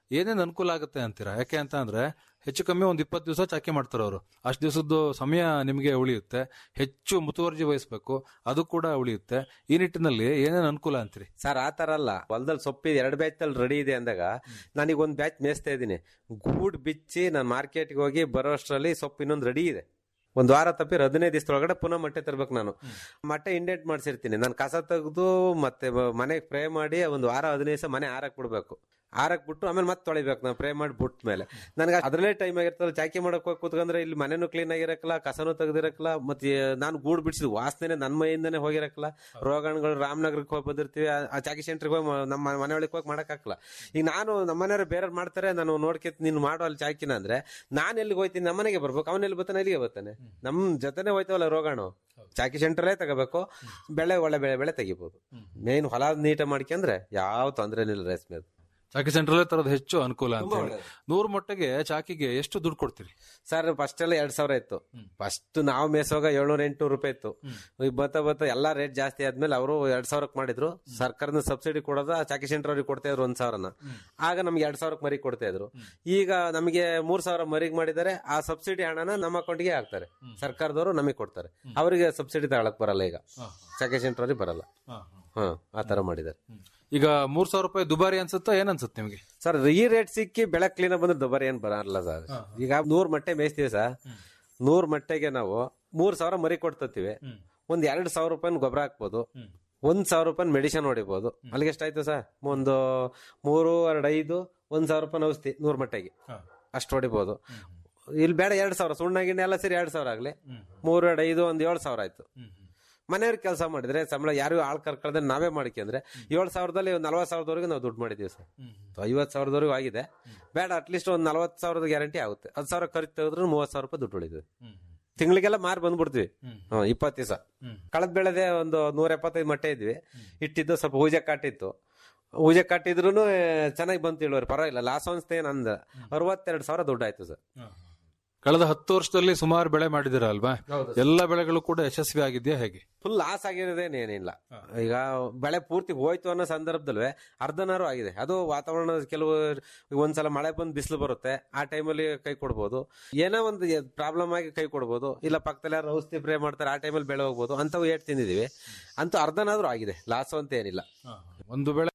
ಏನೇನ್ ಅನುಕೂಲ ಆಗುತ್ತೆ ಅಂತೀರಾ ಯಾಕೆ ಅಂತ ಅಂದ್ರೆ ಹೆಚ್ಚು ಕಮ್ಮಿ ಒಂದ್ ಇಪ್ಪತ್ತು ದಿವಸ ಚಾಕಿ ಮಾಡ್ತಾರೆ ಅವರು ಅಷ್ಟು ದಿವಸದ್ದು ಸಮಯ ನಿಮಗೆ ಉಳಿಯುತ್ತೆ ಹೆಚ್ಚು ಮುತುವರ್ಜಿ ವಹಿಸ್ಬೇಕು ಅದು ಕೂಡ ಉಳಿಯುತ್ತೆ ಈ ನಿಟ್ಟಿನಲ್ಲಿ ಏನೇನ್ ಅನುಕೂಲ ಅಂತೀರಿ ಸರ್ ಆ ತರ ಅಲ್ಲ ಹೊಲದಲ್ಲಿ ಸೊಪ್ಪು ಎರಡು ಬ್ಯಾಚ್ ಅಲ್ಲಿ ರೆಡಿ ಇದೆ ಅಂದಾಗ ನಾನೀಗ ಒಂದ್ ಬ್ಯಾಚ್ ಮೇಯಿಸ್ತಾ ಇದ್ದೀನಿ ಗೂಡ್ ಬಿಚ್ಚಿ ನಾನು ಮಾರ್ಕೆಟ್ಗೆ ಹೋಗಿ ಬರೋ ಅಷ್ಟರಲ್ಲಿ ಸೊಪ್ಪು ಇನ್ನೊಂದು ರೆಡಿ ಇದೆ ಒಂದ್ ವಾರ ತಪ್ಪಿ ಹದಿನೈದು ದಿವಸದೊಳಗಡೆ ಪುನಃ ಮೊಟ್ಟೆ ತರ್ಬೇಕು ನಾನು ಮೊಟ್ಟೆ ಇಂಡೆಂಟ್ ಮಾಡ್ಸಿರ್ತೀನಿ ನಾನು ಕಸ ತೆಗೆದು ಮತ್ತೆ ಬ- ಮನೆಗೆ ಫ್ರೈ ಮಾಡಿ ಒಂದು ವಾರ ಹದಿನೈದು ದಿವಸ ಮನೆ ಆರಕ್ ಬಿಡ್ಬೇಕು ಆರಕ್ ಬಿಟ್ಟು ಆಮೇಲೆ ಮತ್ತೆ ತೊಳಿಬೇಕು ನಾನು ಫ್ರೈ ಮಾಡಿ ಬಿಟ್ಟ ಮೇಲೆ ನನಗೆ ಅದರಲ್ಲೇ ಟೈಮ್ ಆಗಿರ್ತಲ್ಲ ಚಾಕಿ ಮಾಡಕ್ ಹೋಗಿ ಕೂತ್ಕೊಂಡ್ರೆ ಇಲ್ಲಿ ಮನೆನೂ ಕ್ಲೀನ್ ಆಗಿರಕ್ಕಲ್ಲ ಕಸನೂ ತೆಗ್ದಿರಕ್ಕಲ್ಲ ಮತ್ತೆ ನಾನು ಗೂಡ್ ಬಿಡಿಸಿದ ವಾಸನೆ ನನ್ನ ಮೈಯಿಂದನೇ ಹೋಗಿರಕ್ಕಲ್ಲ ರೋಗಾಣುಗಳು ರಾಮನಗರಕ್ಕೆ ಹೋಗಿ ಬಂದಿರ್ತೀವಿ ಆ- ಆ ಚಾಕಿ ಸೆಂಟ್ರಿಗೆ ಹೋಗಿ ಮ- ನಮ್ಮ ಮನೆ ಒಳಗೆ ಹೋಗಿ ಮಾಡಕ್ಕಾಗಲ್ಲ ಈಗ ನಾನು ನಮ್ಮ ಮನೆಯವ್ರು ಬೇರೆ ಮಾಡ್ತಾರೆ ನಾನು ನೋಡ್ಕೆ ನೀನು ಮಾಡೋ ಅಲ್ಲಿ ಚಾಕಿನ ಅಂದ್ರೆ ನಾನು ಎಲ್ಲಿಗೆ ಹೋಯ್ತೀನಿ ನಮ್ಮ ಮನೆಗೆ ಬರ್ಬೇಕು ಅವನ ಎಲ್ಲಿ ಬರ್ತಾನೆ ಅಲ್ಲಿಗೆ ಬರ್ತಾನೆ ನಮ್ ಜೊತೆನೆ ಹೋಯ್ತವಲ್ಲ ರೋಗಾಣು ಚಾಕಿ ಸೆಂಟ್ರಲ್ಲೇ ತಗೋಬೇಕು ಬೆಳೆ ಒಳ್ಳೆ ಬೆಳೆ ಬೆಳೆ ತೆಗಿಬಹುದು ಮೇನ್ ಹೊಲ ನೀಟ ಮಾಡ್ಕೊಂಡ್ರೆ ಯಾವ ತೊಂದ್ರೆ ಇಲ್ಲ ರೇಷ್ಮೆ ಚಾಕಿ ಸೆಂಟ್ರಲ್ಲೇ ತರೋದು ಹೆಚ್ಚು ಅನುಕೂಲ ಅಂತ ಹೇಳಿ ನೂರು ಮೊಟ್ಟೆಗೆ ಚಾಕಿಗೆ ಎಷ್ಟು ದುಡ್ಡು ಕೊಡ್ತೀರಿ ಸರ್ ಫಸ್ಟ್ ಎಲ್ಲ ಎರಡ್ ಸಾವಿರ ಇತ್ತು ಫಸ್ಟ್ ನಾವು ಮೇಸೋಗ ಏಳ್ನೂರ ಎಂಟ್ನೂರು ರೂಪಾಯಿ ಇತ್ತು ಈಗ ಬತ್ತ ಬತ್ತ ಎಲ್ಲಾ ರೇಟ್ ಜಾಸ್ತಿ ಆದ್ಮೇಲೆ ಅವರು ಎರಡ್ ಸಾವಿರಕ್ಕೆ ಮಾಡಿದ್ರು ಸರ್ಕಾರದ ಸಬ್ಸಿಡಿ ಕೊಡೋದ ಚಾಕಿ ಸೆಂಟರ್ ಅವ್ರಿಗೆ ಕೊಡ್ತಾ ಇದ್ರು ಒಂದ್ ಸಾವಿರನ ಆಗ ನಮ್ಗೆ ಎರಡ್ ಸಾವಿರಕ್ಕೆ ಮರಿ ಕೊಡ್ತಾ ಇದ್ರು ಈಗ ನಮಗೆ ಮೂರ್ ಸಾವಿರ ಮರಿಗೆ ಮಾಡಿದ್ದಾರೆ ಆ ಸಬ್ಸಿಡಿ ಹಣನ ನಮ್ಮ ಅಕೌಂಟ್ಗೆ ಹಾಕ್ತಾರೆ ಸರ್ಕಾರದವರು ನಮಗೆ ಕೊಡ್ತಾರೆ ಅವರಿಗೆ ಸಬ್ಸಿಡಿ ತಗೊಳಕ್ ಬರಲ್ಲ ಈಗ ಚಾಕಿ ಸೆಂಟರ್ ಅವ್ರಿಗೆ ಬರಲ್ಲ ಹಾ ಆ ತರ ಮಾಡಿದ್ದಾರೆ ಈಗ ಮೂರ್ ಸಾವಿರ ರೂಪಾಯಿ ದುಬಾರಿ ಅನ್ಸುತ್ತಾ ಏನ್ ಅನ್ಸುತ್ತೆ ನಿಮಗೆ ಸರ್ ಈ ರೇಟ್ ಸಿಕ್ಕಿ ಬೆಳೆ ಕ್ಲೀನ್ ಬಂದ್ರೆ ದುಬಾರಿ ಏನ್ ಬರಲ್ಲ ಸರ್ ಈಗ ನೂರ್ ಮೊಟ್ಟೆ ಮೇಯಿಸ್ತೀವಿ ಸರ್ ನೂರ್ ಮೊಟ್ಟೆಗೆ ನಾವು ಮೂರ್ ಸಾವಿರ ಮರಿ ಕೊಡ್ತೀವಿ ಒಂದ್ ಎರಡ್ ಸಾವಿರ ರೂಪಾಯಿ ಗೊಬ್ಬರ ಹಾಕ್ಬೋದು ಒಂದ್ ಸಾವಿರ ರೂಪಾಯಿ ಮೆಡಿಸಿನ್ ಹೊಡಿಬಹುದು ಅಲ್ಲಿಗೆ ಎಷ್ಟಾಯ್ತು ಸರ್ ಒಂದು ಮೂರು ಎರಡು ಐದು ಒಂದ್ ಸಾವಿರ ರೂಪಾಯಿ ಔಷಧಿ ನೂರ್ ಮೊಟ್ಟೆಗೆ ಅಷ್ಟು ಹೊಡಿಬಹುದು ಇಲ್ಲಿ ಬೇಡ ಎರಡ್ ಸಾವಿರ ಸುಣ್ಣ ಗಿಣ್ಣೆ ಎಲ್ಲ ಸೇರಿ ಎರಡ್ ಸಾವಿರ ಆಗ್ಲಿ ಮೂರು ಎರಡು ಐದು ಒಂದ್ ಏಳು ಸಾವಿರ ಆಯ್ತು ಮನೆಯವ್ರ ಕೆಲಸ ಮಾಡಿದ್ರೆ ಸಂಬಳ ಯಾರು ಆಳ್ ಕರ್ಕೊಳ್ದೆ ನಾವೇ ಮಾಡ್ಕೊಂಡ್ರೆ ಏಳು ಸಾವಿರದಲ್ಲಿ ಒಂದು ನಲ್ವತ್ತು ಸಾವಿರದವರೆಗೆ ನಾವು ದುಡ್ಡು ಮಾಡಿದ್ದೀವಿ ಸರ್ ಐವತ್ತು ಸಾವಿರದವರೆಗೂ ಆಗಿದೆ ಬೇಡ ಅಟ್ಲೀಸ್ಟ್ ಒಂದು ನಲ್ವತ್ತು ಸಾವಿರದ ಗ್ಯಾರಂಟಿ ಆಗುತ್ತೆ ಹತ್ತು ಸಾವಿರ ಖರ್ಚು ತೆಗೆದ್ರು ಮೂವತ್ತು ಸಾವಿರ ರೂಪಾಯಿ ದುಡ್ಡು ಉಳಿದ್ವಿ ತಿಂಗಳಿಗೆಲ್ಲ ಮಾರಿ ಬಂದ್ಬಿಡ್ತೀವಿ ಹ್ಮ್ ಇಪ್ಪತ್ತು ದಿವಸ ಕಳೆದ ಬೆಳೆದೆ ಒಂದು ನೂರ ಎಪ್ಪತ್ತೈದು ಮೊಟ್ಟೆ ಇದ್ವಿ ಇಟ್ಟಿದ್ದು ಸ್ವಲ್ಪ ಹೂಜೆ ಕಾಟಿತ್ತು ಹೂಜೆ ಕಾಟಿದ್ರು ಚೆನ್ನಾಗಿ ಬಂತು ಇಳುವರಿ ಪರವಾಗಿಲ್ಲ ಲಾಸ್ ಅನ್ಸ್ತೆ ಏನಂದ ಅರವತ್ತೆರಡು ಸಾವಿರ ದುಡ್ಡು ಆಯ್ತು ಸರ್ ಕಳೆದ ಹತ್ತು ವರ್ಷದಲ್ಲಿ ಸುಮಾರು ಬೆಳೆ ಮಾಡಿದಿರ ಅಲ್ವಾ ಎಲ್ಲ ಬೆಳೆಗಳು ಕೂಡ ಯಶಸ್ವಿ ಆಗಿದೆಯಾ ಹೇಗೆ ಫುಲ್ ಲಾಸ್ ಆಗಿರೋದೇನೇನಿಲ್ಲ ಈಗ ಬೆಳೆ ಪೂರ್ತಿ ಹೋಯ್ತು ಅನ್ನೋ ಸಂದರ್ಭದಲ್ಲೂ ಅರ್ಧನಾರು ಆಗಿದೆ ಅದು ವಾತಾವರಣ ಕೆಲವು ಒಂದ್ಸಲ ಮಳೆ ಬಂದು ಬಿಸಿಲು ಬರುತ್ತೆ ಆ ಟೈಮಲ್ಲಿ ಕೈ ಕೊಡ್ಬೋದು ಏನೋ ಒಂದು ಪ್ರಾಬ್ಲಮ್ ಆಗಿ ಕೈ ಕೊಡ್ಬೋದು ಇಲ್ಲ ಪಕ್ಕದಲ್ಲಿ ಯಾರು ಔಷಧಿ ಸ್ಪ್ರೇ ಮಾಡ್ತಾರೆ ಆ ಟೈಮಲ್ಲಿ ಬೆಳೆ ಹೋಗ್ಬೋದು ಅಂತವು ಏಟ್ ತಿಂದಿದೀವಿ ಅಂತೂ ಅರ್ಧನಾದ್ರೂ ಆಗಿದೆ ಲಾಸ್ ಅಂತ ಏನಿಲ್ಲ ಒಂದು ಬೆಳೆ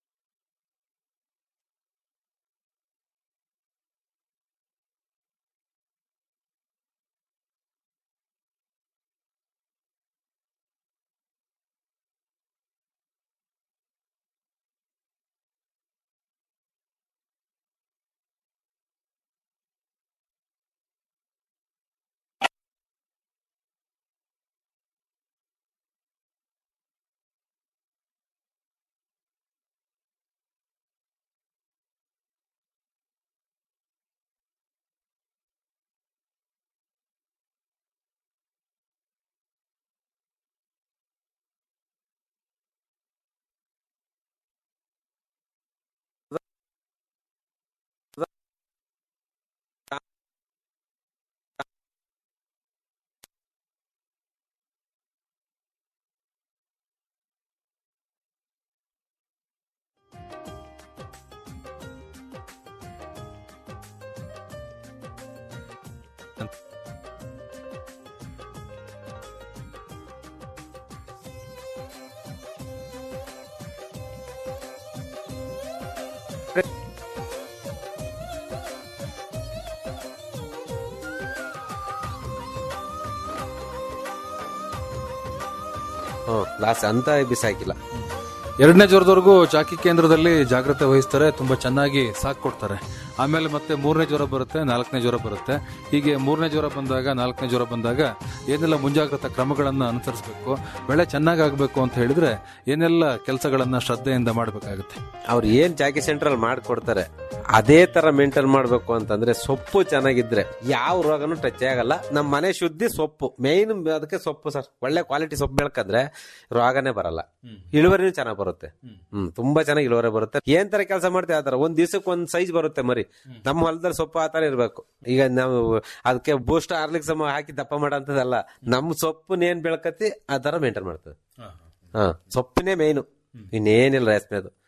ಹ್ಮ್ ಲಾಸ್ ಅಂತ ಬಿಸಾಕಿಲ್ಲ ಎರಡನೇ ಜ್ವರದವರೆಗೂ ಚಾಕಿ ಕೇಂದ್ರದಲ್ಲಿ ಜಾಗ್ರತೆ ವಹಿಸ್ತಾರೆ ತುಂಬಾ ಚೆನ್ನಾಗಿ ಸಾಕ್ ಕೊಡ್ತಾರೆ ಆಮೇಲೆ ಮತ್ತೆ ಮೂರನೇ ಜ್ವರ ಬರುತ್ತೆ ನಾಲ್ಕನೇ ಜ್ವರ ಬರುತ್ತೆ ಹೀಗೆ ಮೂರನೇ ಜ್ವರ ಬಂದಾಗ ನಾಲ್ಕನೇ ಜ್ವರ ಬಂದಾಗ ಏನೆಲ್ಲ ಮುಂಜಾಗ್ರತಾ ಕ್ರಮಗಳನ್ನ ಅನುಸರಿಸಬೇಕು ಬೆಳೆ ಚೆನ್ನಾಗಿ ಆಗ್ಬೇಕು ಅಂತ ಹೇಳಿದ್ರೆ ಏನೆಲ್ಲ ಕೆಲಸಗಳನ್ನ ಶ್ರದ್ಧೆಯಿಂದ ಮಾಡಬೇಕಾಗುತ್ತೆ ಅವ್ರು ಏನ್ ಚಾಕಿ ಸೆಂಟ್ರಲ್ ಮಾಡ್ಕೊಡ್ತಾರೆ ಅದೇ ತರ ಮೇಂಟೈನ್ ಮಾಡ್ಬೇಕು ಅಂತಂದ್ರೆ ಸೊಪ್ಪು ಚೆನ್ನಾಗಿದ್ರೆ ಯಾವ ರೋಗನು ಟಚ್ ಆಗಲ್ಲ ನಮ್ಮ ಮನೆ ಶುದ್ಧಿ ಸೊಪ್ಪು ಮೇನ್ ಅದಕ್ಕೆ ಸೊಪ್ಪು ಸರ್ ಒಳ್ಳೆ ಕ್ವಾಲಿಟಿ ಸೊಪ್ಪು ಬೆಳ್ಕಂದ್ರೆ ರೋಗನೇ ಬರಲ್ಲ ಇಳುವರಿನೂ ಚೆನ್ನಾಗಿ ಬರುತ್ತೆ ಹ್ಮ್ ತುಂಬಾ ಚೆನ್ನಾಗಿ ಇಳುವರಿ ಬರುತ್ತೆ ಏನ್ ತರ ಕೆಲಸ ಮಾಡ್ತೀವಿ ಆತರ ಒಂದ್ ದಿವಸಕ್ಕೆ ಒಂದ್ ಸೈಜ್ ಬರುತ್ತೆ ಮರಿ ನಮ್ಮ ಹೊಲದಲ್ಲಿ ಸೊಪ್ಪು ಆತರ ಇರ್ಬೇಕು ಈಗ ನಾವು ಅದಕ್ಕೆ ಬೂಸ್ಟ್ ಆರ್ಲಿಕ್ ಸಮ ಹಾಕಿ ದಪ್ಪ ಮಾಡೋಂಥದ್ದಲ್ಲ ನಮ್ ಸೊಪ್ಪು ಏನ್ ಬೆಳ್ಕತಿ ಆ ತರ ಮೇಂಟೈನ್ ಮಾಡ್ತದೆ ಹಾ ಸೊಪ್ಪಿನೇ ಮೇಯ್ನು ಇನ್ನೇನಿಲ್ಲ ರೇಷ್ಮೆ ಅದು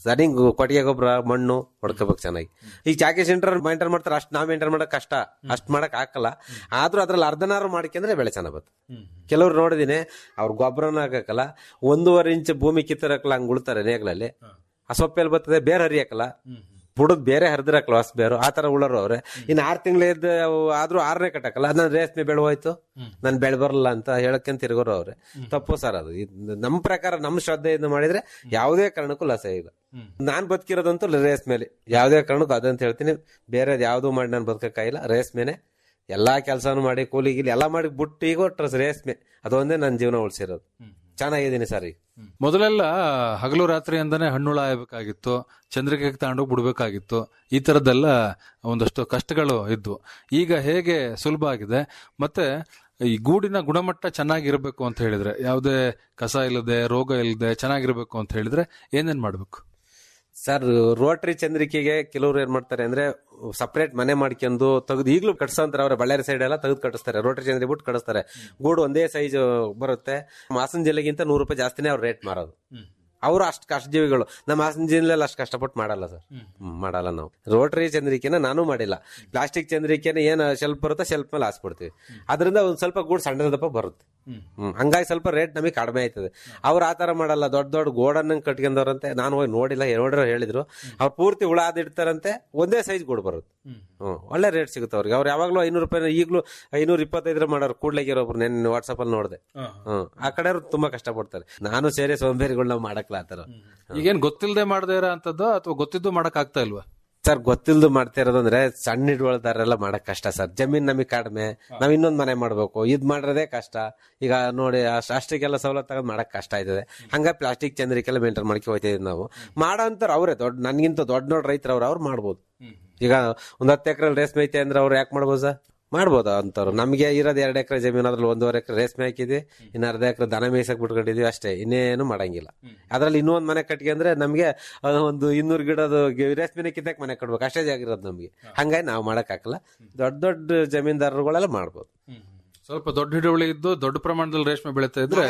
ಸರಿಂಗ್ ಕೊಟ್ಟಿಗೆ ಗೊಬ್ಬರ ಮಣ್ಣು ಹೊಡ್ಕೋಬೇಕು ಚೆನ್ನಾಗಿ ಈಗ ಚಾಕಿ ಸೆಂಟರ್ ಮೇಂಟೈನ್ ಮಾಡ್ತಾರೆ ಅಷ್ಟು ನಾವು ಮೇಂಟೈನ್ ಮಾಡಕ್ ಕಷ್ಟ ಅಷ್ಟು ಮಾಡಕ್ ಹಾಕಲ್ಲ ಆದ್ರೂ ಅದ್ರಲ್ಲಿ ಅರ್ಧನಾರು ಮಾಡ್ಕೊಂಡ್ರೆ ಬೆಳೆ ಚೆನ್ನಾಗ್ ಬರುತ್ತೆ ಕೆಲವ್ರು ನೋಡಿದೀನಿ ಅವ್ರ ಗೊಬ್ಬರನ ಹಾಕಲ್ಲ ಒಂದೂವರೆ ಇಂಚ್ ಭೂಮಿ ಕಿತ್ತರಕ್ಕಲ್ಲ ಹಂಗ್ ಉಳ್ತಾರೆ ನೇಗ್ಲಲ್ಲಿ ಆ ಸೊಪ್ಪೆಲ್ಲಿ ಬರ್ತದೆ ಬೇರೆ ಹರಿಯಕ್ಕಲ್ಲ ಬುಡದ್ ಬೇರೆ ಹರಿದಿರಕ್ಕಲ್ಲ ಹೊಸ ಬೇರು ಆ ತರ ಉಳರು ಅವ್ರೆ ಇನ್ ಆರ್ ತಿಂಗಳಿದ್ದ ಆದ್ರೂ ಆರನೇ ಕಟ್ಟಕ್ಕಲ್ಲ ನನ್ ರೇಷ್ಮೆ ಬೆಳೆ ಹೋಯ್ತು ನನ್ ಬೆಳೆ ಬರಲ್ಲ ಅಂತ ಹೇಳಕ್ಕಂತ ತಿರ್ಗೋರು ಅವ್ರೆ ತಪ್ಪು ಸರ್ ಅದು ಇದ್ ನಮ್ ಪ್ರಕಾರ ನಮ್ ಶ್ರದ್ಧೆಯಿಂದ ಮಾಡಿದ್ರೆ ಯಾವುದೇ ಕಾರಣಕ್ಕೂ ಲಸ ಇಲ್ಲ ನಾನ್ ಬದುಕಿರೋದಂತೂ ರೇಸ್ ಮೇಲೆ ಯಾವುದೇ ಕಾರಣಕ್ಕೂ ಅದಂತ ಹೇಳ್ತೀನಿ ಬೇರೆ ಯಾವ್ದು ಮಾಡಿ ನಾನು ಬದುಕಕ್ಕಾಗಿಲ್ಲ ರೇಸ್ ಮೇಲೆ ಎಲ್ಲಾ ಕೆಲಸನೂ ಮಾಡಿ ಕೂಲಿ ಗೀಲಿ ಎಲ್ಲಾ ಮಾಡಿ ಬಿಟ್ಟು ಈಗ ಒಟ್ಟು ರೇಸ್ಮೆ ಅದೊಂದೇ ನನ್ನ ಜೀವನ ಉಳಿಸಿರೋದು ಚೆನ್ನಾಗಿದ್ದೀನಿ ಸರ್ ಈಗ ಮೊದಲೆಲ್ಲ ಹಗಲು ರಾತ್ರಿ ಅಂತಾನೆ ಹಣ್ಣುಳ ಆಯ್ಬೇಕಾಗಿತ್ತು ಚಂದ್ರಿಕೆಗೆ ತಗೊಂಡೋಗಿ ಬಿಡ್ಬೇಕಾಗಿತ್ತು ಈ ತರದ್ದೆಲ್ಲ ಒಂದಷ್ಟು ಕಷ್ಟಗಳು ಇದ್ವು ಈಗ ಹೇಗೆ ಸುಲಭ ಆಗಿದೆ ಮತ್ತೆ ಈ ಗೂಡಿನ ಗುಣಮಟ್ಟ ಚೆನ್ನಾಗಿರ್ಬೇಕು ಅಂತ ಹೇಳಿದ್ರೆ ಯಾವುದೇ ಕಸ ಇಲ್ಲದೆ ರೋಗ ಇಲ್ಲದೆ ಚೆನ್ನಾಗಿರ್ಬೇಕು ಅಂತ ಹೇಳಿದ್ರೆ ಏನೇನ್ ಮಾಡ್ಬೇಕು ಸರ್ ರೋಟರಿ ಚಂದ್ರಿಕೆಗೆ ಕೆಲವ್ರು ಏನ್ ಮಾಡ್ತಾರೆ ಅಂದ್ರೆ ಸಪರೇಟ್ ಮನೆ ಮಾಡ್ಕೊಂಡು ತೆಗೆದು ಈಗಲೂ ಕಟ್ಸಂತಾರೆ ಅವ್ರ ಬಳ್ಳಾರಿ ಸೈಡ್ ಎಲ್ಲ ತೆಗೆದು ಕಟ್ಟಿಸ್ತಾರೆ ರೋಟರಿ ಚಂದ್ರಿ ಬಿಟ್ಟು ಕಟ್ಟಿಸ್ತಾರೆ ಗೂಡು ಒಂದೇ ಸೈಜ್ ಬರುತ್ತೆ ಹಾಸನ ಜಿಲ್ಲೆಗಿಂತ ನೂರು ರೂಪಾಯಿ ಜಾಸ್ತಿನೇ ಅವ್ರು ರೇಟ್ ಮಾರೋದು ಅವರು ಅಷ್ಟು ಕಷ್ಟಜೀವಿಗಳು ನಮ್ಮ ಹಾಸನ ಜಿಲ್ಲೆಯಲ್ಲಿ ಅಷ್ಟು ಕಷ್ಟಪಟ್ಟು ಮಾಡಲ್ಲ ಸರ್ ಮಾಡಲ್ಲ ನಾವು ರೋಟರಿ ಚಂದ್ರಿಕೆನ ನಾನು ಮಾಡಿಲ್ಲ ಪ್ಲಾಸ್ಟಿಕ್ ಚಂದ್ರಿಕೆನ ಏನ್ ಶೆಲ್ಫ್ ಬರುತ್ತೋ ಶೆಲ್ಫ್ ಮೇಲೆ ಹಾಸ್ಬಿಡ್ತೀವಿ ಅದರಿಂದ ಒಂದ್ ಸ್ವಲ್ಪ ಗೂಡು ಸಣ್ಣದಪ್ಪ ಬರುತ್ತೆ ಹ್ಮ್ ಹಂಗಾಗಿ ಸ್ವಲ್ಪ ರೇಟ್ ನಮಗೆ ಕಡಿಮೆ ಆಯ್ತದೆ ಅವ್ರು ಆ ತರ ಮಾಡಲ್ಲ ದೊಡ್ಡ ದೊಡ್ಡ ಗೋಡನ್ನ ಕಟ್ಕೊಂಡವ್ರಂತೆ ನಾನು ಹೋಗಿ ನೋಡಿಲ್ಲ ನೋಡಿರೋ ಹೇಳಿದ್ರು ಅವ್ರು ಪೂರ್ತಿ ಹುಳ ಇಡ್ತಾರಂತೆ ಒಂದೇ ಸೈಜ್ ಗೂಡು ಬರುತ್ತೆ ಹ್ಮ್ ಒಳ್ಳೆ ರೇಟ್ ಸಿಗುತ್ತೆ ಅವ್ರಿಗೆ ಅವ್ರು ಯಾವಾಗ್ಲೂ ಐನೂರು ರೂಪಾಯಿ ಈಗಲೂ ಐನೂರ ಇಪ್ಪತ್ತೈದರ ಮಾಡೋರು ಕೂಡ್ಲೆಗಿರೋ ಒಬ್ರು ನೆನ್ನೆ ವಾಟ್ಸಪ್ ಅಲ್ಲಿ ನೋಡಿದೆ ಹ್ಮ್ ಆ ಕಡೆ ತುಂಬಾ ಕಷ್ಟ ಪಡ್ತಾರೆ ನಾನು ಸೇರಿ ಸೋಂಬೇರಿಗಳನ್ನ ಮಾಡಕ್ಲ ಆತರ ಈಗೇನ್ ಗೊತ್ತಿಲ್ಲದೆ ಮಾಡದೇ ಇರೋ ಅಂತದ್ದು ಅಥವಾ ಗೊತ್ತಿದ್ದು ಮಾಡಕ್ ಆಗ್ತಾ ಇಲ್ವಾ ಸರ್ ಗೊತ್ತಿಲ್ದು ಮಾಡ್ತಾ ಇರೋದಂದ್ರೆ ಸಣ್ಣ ಹಿಡುವಳ್ದಾರೆಲ್ಲ ಮಾಡಕ್ ಕಷ್ಟ ಸರ್ ಜಮೀನ್ ನಮಗೆ ಕಡಿಮೆ ನಾವ್ ಇನ್ನೊಂದ್ ಮನೆ ಮಾಡ್ಬೇಕು ಇದ್ ಮಾಡಿರೋದೇ ಕಷ್ಟ ಈಗ ನೋಡಿ ಅಷ್ಟ್- ಅಷ್ಟಕ್ಕೆಲ್ಲ ಸವಲತ್ತು ತಗೊಂಡ್ ಮಾಡಕ್ ಕಷ್ಟ ಆಯ್ತದೆ ಹಂಗಾಗಿ ಪ್ಲಾಸ್ಟಿಕ್ ಚಂದ್ರಿಕೆಲ್ಲ ಮೇಂಟೈನ್ ಮಾಡ್ಕೊ ಹೋಗ್ತಿದೀವಿ ನಾವು ಮಾಡೋಂತಾರ ಅವರೇ ದೊಡ್ಡ ನನ್ಗಿಂತ ದೊಡ್ಡ ದೊಡ್ಡ ರೈತರು ಅವ್ರು ಅವ್ರು ಮಾಡ್ಬೋದು ಈಗ ಒಂದ್ ಹತ್ತು ಎಕರೆ ರೇಷ್ಮೆ ಐತೆ ಅಂದ್ರೆ ಅವ್ರು ಯಾಕೆ ಮಾಡ್ಬೋದು ಸರ್ ಮಾಡ್ಬೋದು ಅಂತವ್ರು ನಮಗೆ ಇರೋದು ಎರಡು ಎಕರೆ ಜಮೀನು ಅದ್ರಲ್ಲಿ ಒಂದೂವರೆ ಎಕರೆ ರೇಷ್ಮೆ ಹಾಕಿದ್ವಿ ಇನ್ನು ಅರ್ಧ ಎಕರೆ ದನ ಮೇಯ್ಸಕ್ ಬಿಟ್ಕೊಂಡಿದ್ವಿ ಅಷ್ಟೇ ಇನ್ನೇನು ಮಾಡಂಗಿಲ್ಲ ಅದ್ರಲ್ಲಿ ಇನ್ನೂ ಒಂದ್ ಮನೆ ಕಟ್ಕೊಂಡ್ರೆ ನಮ್ಗೆ ಅದು ಒಂದು ಇನ್ನೂರು ಗಿಡದು ಗಿ- ರೇಷ್ಮೆನೆ ಕಿತ್ತಕ್ ಮನೆ ಕಟ್ಬೇಕು ಅಷ್ಟೇ ಜಾಗ ಇರೋದು ನಮ್ಗೆ ಹಂಗಾಗಿ ನಾವು ಮಾಡಕ್ ಹಾಕಲ್ಲ ದೊಡ್ಡ ದೊಡ್ಡ ಜಮೀನ್ದಾರರುಗಳೆಲ್ಲ ಮಾಡ್ಬೋದು ಸ್ವಲ್ಪ ದೊಡ್ಡ ಹಿಡುವಳಿ ಇದ್ದು ದೊಡ್ಡ ಪ್ರಮಾಣದಲ್ಲಿ ರೇಷ್ಮೆ ಬೆಳೀತಾ ಇದ್ರೆ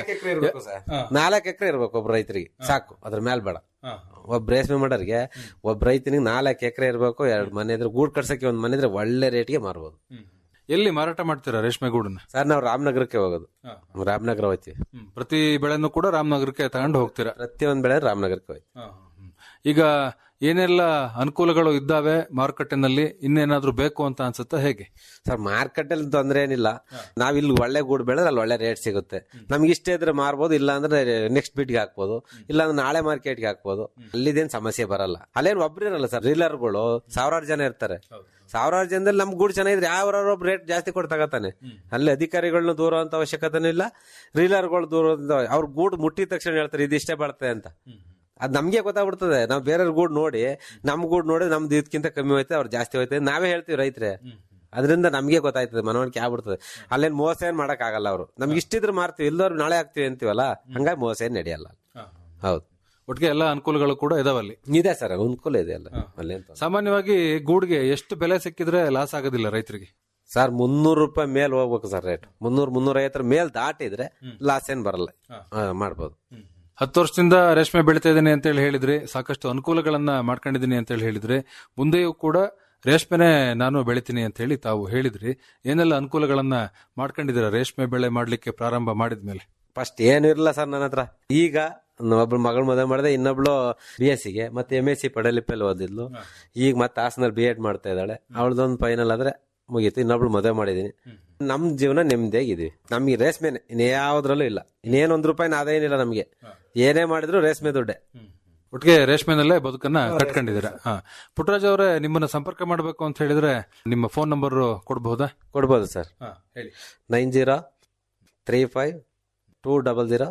ನಾಲ್ಕು ಎಕರೆ ಇರ್ಬೇಕು ಒಬ್ಬ ರೈತರಿಗೆ ಸಾಕು ಅದ್ರ ಮೇಲೆ ಬೇಡ ಒಬ್ಬ ರೇಷ್ಮೆ ಮಾಡೋರಿಗೆ ಒಬ್ಬ ರೈತನಿಗೆ ನಾಲ್ಕು ಎಕರೆ ಇರ್ಬೇಕು ಎರಡು ಮನೆ ಇದ್ರೆ ಗೂಡ್ ಕಟ್ಸಕ್ಕೆ ಒಂದ್ ಮನೆ ಇದ್ರೆ ಒಳ್ಳೆ ರೇಟ್ಗೆ ಮಾರ್ಬೋದು ಎಲ್ಲಿ ಮಾರಾಟ ಮಾಡ್ತೀರಾ ರೇಷ್ಮೆ ಗೂಡನ್ನ ಸರ್ ನಾವು ರಾಮನಗರಕ್ಕೆ ಹೋಗೋದು ರಾಮನಗರ ಹೋಯ್ತೀವಿ ಹ್ಮ್. ಪ್ರತಿ ಬೆಳೆನೂ ಕೂಡ ರಾಮನಗರಕ್ಕೆ ತಗೊಂಡು ಹೋಗ್ತೀರಾ ಪ್ರತಿಯೊಂದ್ ಬೆಳೆ ರಾಮನಗರಕ್ಕೆ ಹೋಯ್ತೀವಿ ಹ್ಮ್. ಈಗ ಏನೆಲ್ಲ ಅನುಕೂಲಗಳು ಇದ್ದಾವೆ ಮಾರುಕಟ್ಟೆನಲ್ಲಿ ಇನ್ನೇನಾದ್ರೂ ಬೇಕು ಅಂತ ಅನ್ಸುತ್ತಾ ಹೇಗೆ ಸರ್ ಮಾರ್ಕೆಟ್ ಅಲ್ಲಿ ತೊಂದ್ರೆ ಏನಿಲ್ಲ ನಾವ್ ಇಲ್ಲಿ ಒಳ್ಳೆ ಗೂಡು ಬೆಳೆದ್ರೆ ಅಲ್ಲಿ ಒಳ್ಳೆ ರೇಟ್ ಸಿಗುತ್ತೆ ನಮ್ಗೆ ಇಷ್ಟ ಇದ್ರೆ ಮಾರ್ಬೋದು ಇಲ್ಲ ಅಂದ್ರೆ ನೆಕ್ಸ್ಟ್ ಬಿಟ್ಗೆ ಹಾಕ್ಬೋದು ಇಲ್ಲ ಅಂದ್ರೆ ನಾಳೆ ಮಾರ್ಕೆಟ್ಗೆ ಹಾಕ್ಬೋದು ಅಲ್ಲಿದೇನ್ ಸಮಸ್ಯೆ ಬರಲ್ಲ ಅಲ್ಲೇನ್ ಒಬ್ರು ಇರಲ್ಲ ಸರ್ ರೀಲರ್ಗಳು ಸಾವಿರಾರು ಜನ ಇರ್ತಾರೆ ಸಾವಿರಾರು ಜನದಲ್ಲಿ ನಮ್ ಗೂಡು ಚೆನ್ನಾಗಿದ್ರೆ ಯಾವ ಒಬ್ಬ ರೇಟ್ ಜಾಸ್ತಿ ಕೊಟ್ಟು ತಗತಾನೆ ಅಲ್ಲಿ ಅಧಿಕಾರಿಗಳನ್ನ ದೂರ ಅಂತ ಅವಶ್ಯಕತೆನೂ ಇಲ್ಲ ರೀಲರ್ಗಳು ದೂರ ಅವ್ರ ಗೂಡು ಮುಟ್ಟಿದ ತಕ್ಷಣ ಹೇಳ್ತಾರೆ ಇದಿಷ್ಟೇ ಬರ್ತದೆ ಅಂತ ಅದ್ ನಮ್ಗೆ ಗೊತ್ತಾಗ್ಬಿಡ್ತದೆ ನಾವ್ ಬೇರೆಯವ್ರ ಗೂಡ್ ನೋಡಿ ನಮ್ ಗೂಡ್ ನೋಡಿ ನಮ್ದು ಇದಕ್ಕಿಂತ ಕಮ್ಮಿ ಹೋಯ್ತೆ ಅವ್ರು ಜಾಸ್ತಿ ಹೋಯ್ತೆ ನಾವೇ ಹೇಳ್ತೀವಿ ರೈತರೆ ಅದರಿಂದ ನಮ್ಗೆ ಗೊತ್ತಾಯ್ತದೆ ಮನವಣಿಕೆ ಆಗ್ಬಿಡ್ತದೆ ಅಲ್ಲೇನ್ ಮೋಸ ಏನ್ ಮಾಡಕ್ ಆಗಲ್ಲ ಅವರು ನಮ್ಗೆ ಇಷ್ಟಿದ್ರೆ ಮಾರ್ತೀವಿ ಇಲ್ಲದವ್ರು ನಾಳೆ ಹಾಕ್ತಿವಿ ಅಂತೀವಲ್ಲ ಹಂಗಾಗಿ ಮೋಸ ಏನ್ ನಡೆಯಲ್ಲ ಹೌದು ಒಟ್ಟಿಗೆ ಎಲ್ಲ ಅನುಕೂಲಗಳು ಕೂಡ ಇದಾವೆ ಅಲ್ಲಿ ಇದೆ ಸರ್ ಅನುಕೂಲ ಇದೆ ಅಲ್ಲ ಅಲ್ಲೇನ್ ತೊಂದ್ರೆ- ಸಾಮಾನ್ಯವಾಗಿ ಗೂಡ್ಗೆ ಎಷ್ಟು ಬೆಲೆ ಸಿಕ್ಕಿದ್ರೆ ಲಾಸ್ ಆಗೋದಿಲ್ಲ ರೈತರಿಗೆ ಸರ್ ಮುನ್ನೂರು ರೂಪಾಯಿ ಮೇಲ್ ಹೋಗ್ಬೇಕು ಸರ್ ರೇಟ್ ಮುನ್ನೂರ್ ಮುನ್ನೂರ ಐವತ್ತರ ಮೇಲ್ ದಾಟಿದ್ರೆ ಲಾಸ್ ಏನ್ ಬರಲ್ಲ ಹಾ, ಮಾಡ್ಬೋದು ಹತ್ತು ವರ್ಷದಿಂದ ರೇಷ್ಮೆ ಬೆಳಿತಾ ಇದ್ದೀನಿ ಅಂತ ಹೇಳಿ ಹೇಳಿದ್ರಿ ಸಾಕಷ್ಟು ಅನುಕೂಲಗಳನ್ನ ಮಾಡ್ಕೊಂಡಿದ್ದೀನಿ ಅಂತ ಹೇಳಿ ಹೇಳಿದ್ರಿ ಮುಂದೆಯೂ ಕೂಡ ರೇಷ್ಮೆನೆ ನಾನು ಬೆಳಿತೀನಿ ಅಂತ ಹೇಳಿ ತಾವು ಹೇಳಿದ್ರಿ ಏನೆಲ್ಲ ಅನುಕೂಲಗಳನ್ನ ಮಾಡ್ಕೊಂಡಿದ್ದೀರಾ ರೇಷ್ಮೆ ಬೆಳೆ ಮಾಡ್ಲಿಕ್ಕೆ ಪ್ರಾರಂಭ ಮಾಡಿದ್ಮೇಲೆ ಫಸ್ಟ್ ಏನು ಇರಲ್ಲ ಸರ್ ನನ್ನ ಹತ್ರ ಈಗ ಒಬ್ಳು ಮಗಳು ಮದುವೆ ಮಾಡಿದೆ ಇನ್ನೊಬ್ಳು ಬಿ ಎಸ್ ಸಿಗೆ ಮತ್ತೆ ಎಂ ಎಸ್ ಸಿ ಪಡೆಲಿಪ್ಪಲ್ಲಿ ಓದಿದ್ಲು ಈಗ ಮತ್ತೆ ಹಾಸನಲ್ಲಿ ಬಿ ಎಡ್ ಮಾಡ್ತಾ ಇದ್ದಾಳೆ ಅವಳದೊಂದು ಫೈನಲ್ ಆದ್ರೆ ಮುಗೀತು ಇನ್ನೊಬ್ಳು ಮದುವೆ ಮಾಡಿದೀನಿ ನಮ್ ಜೀವನ ನೆಮ್ಮದಿಯಾಗಿದೀವಿ ನಮ್ಗೆ ರೇಷ್ಮೆನೆ ಇನ್ಯಾವುದ್ರಲ್ಲೂ ಇಲ್ಲ ಇನ್ನೇನ್ ಒಂದ್ ರೂಪಾಯಿನ ಆದಾಯ ಏನಿಲ್ಲ ನಮ್ಗೆ ಏನೇ ಮಾಡಿದ್ರು ರೇಷ್ಮೆ ದುಡ್ಡೆ ಒಟ್ಟಿಗೆ ರೇಷ್ಮೆನಲ್ಲೇ ಬದುಕನ್ನ ಕಟ್ಕೊಂಡಿದ್ದೀರಾ ಹಾ ಪುಟ್ಟರಾಜ್ ಅವರೇ ನಿಮ್ಮನ್ನ ಸಂಪರ್ಕ ಮಾಡಬೇಕು ಅಂತ ಹೇಳಿದ್ರೆ ನಿಮ್ಮ ಫೋನ್ ನಂಬರ್ ಕೊಡಬಹುದಾ ಕೊಡ್ಬೋದು ಸರ್ ಹೇಳಿ nine zero three five two double zero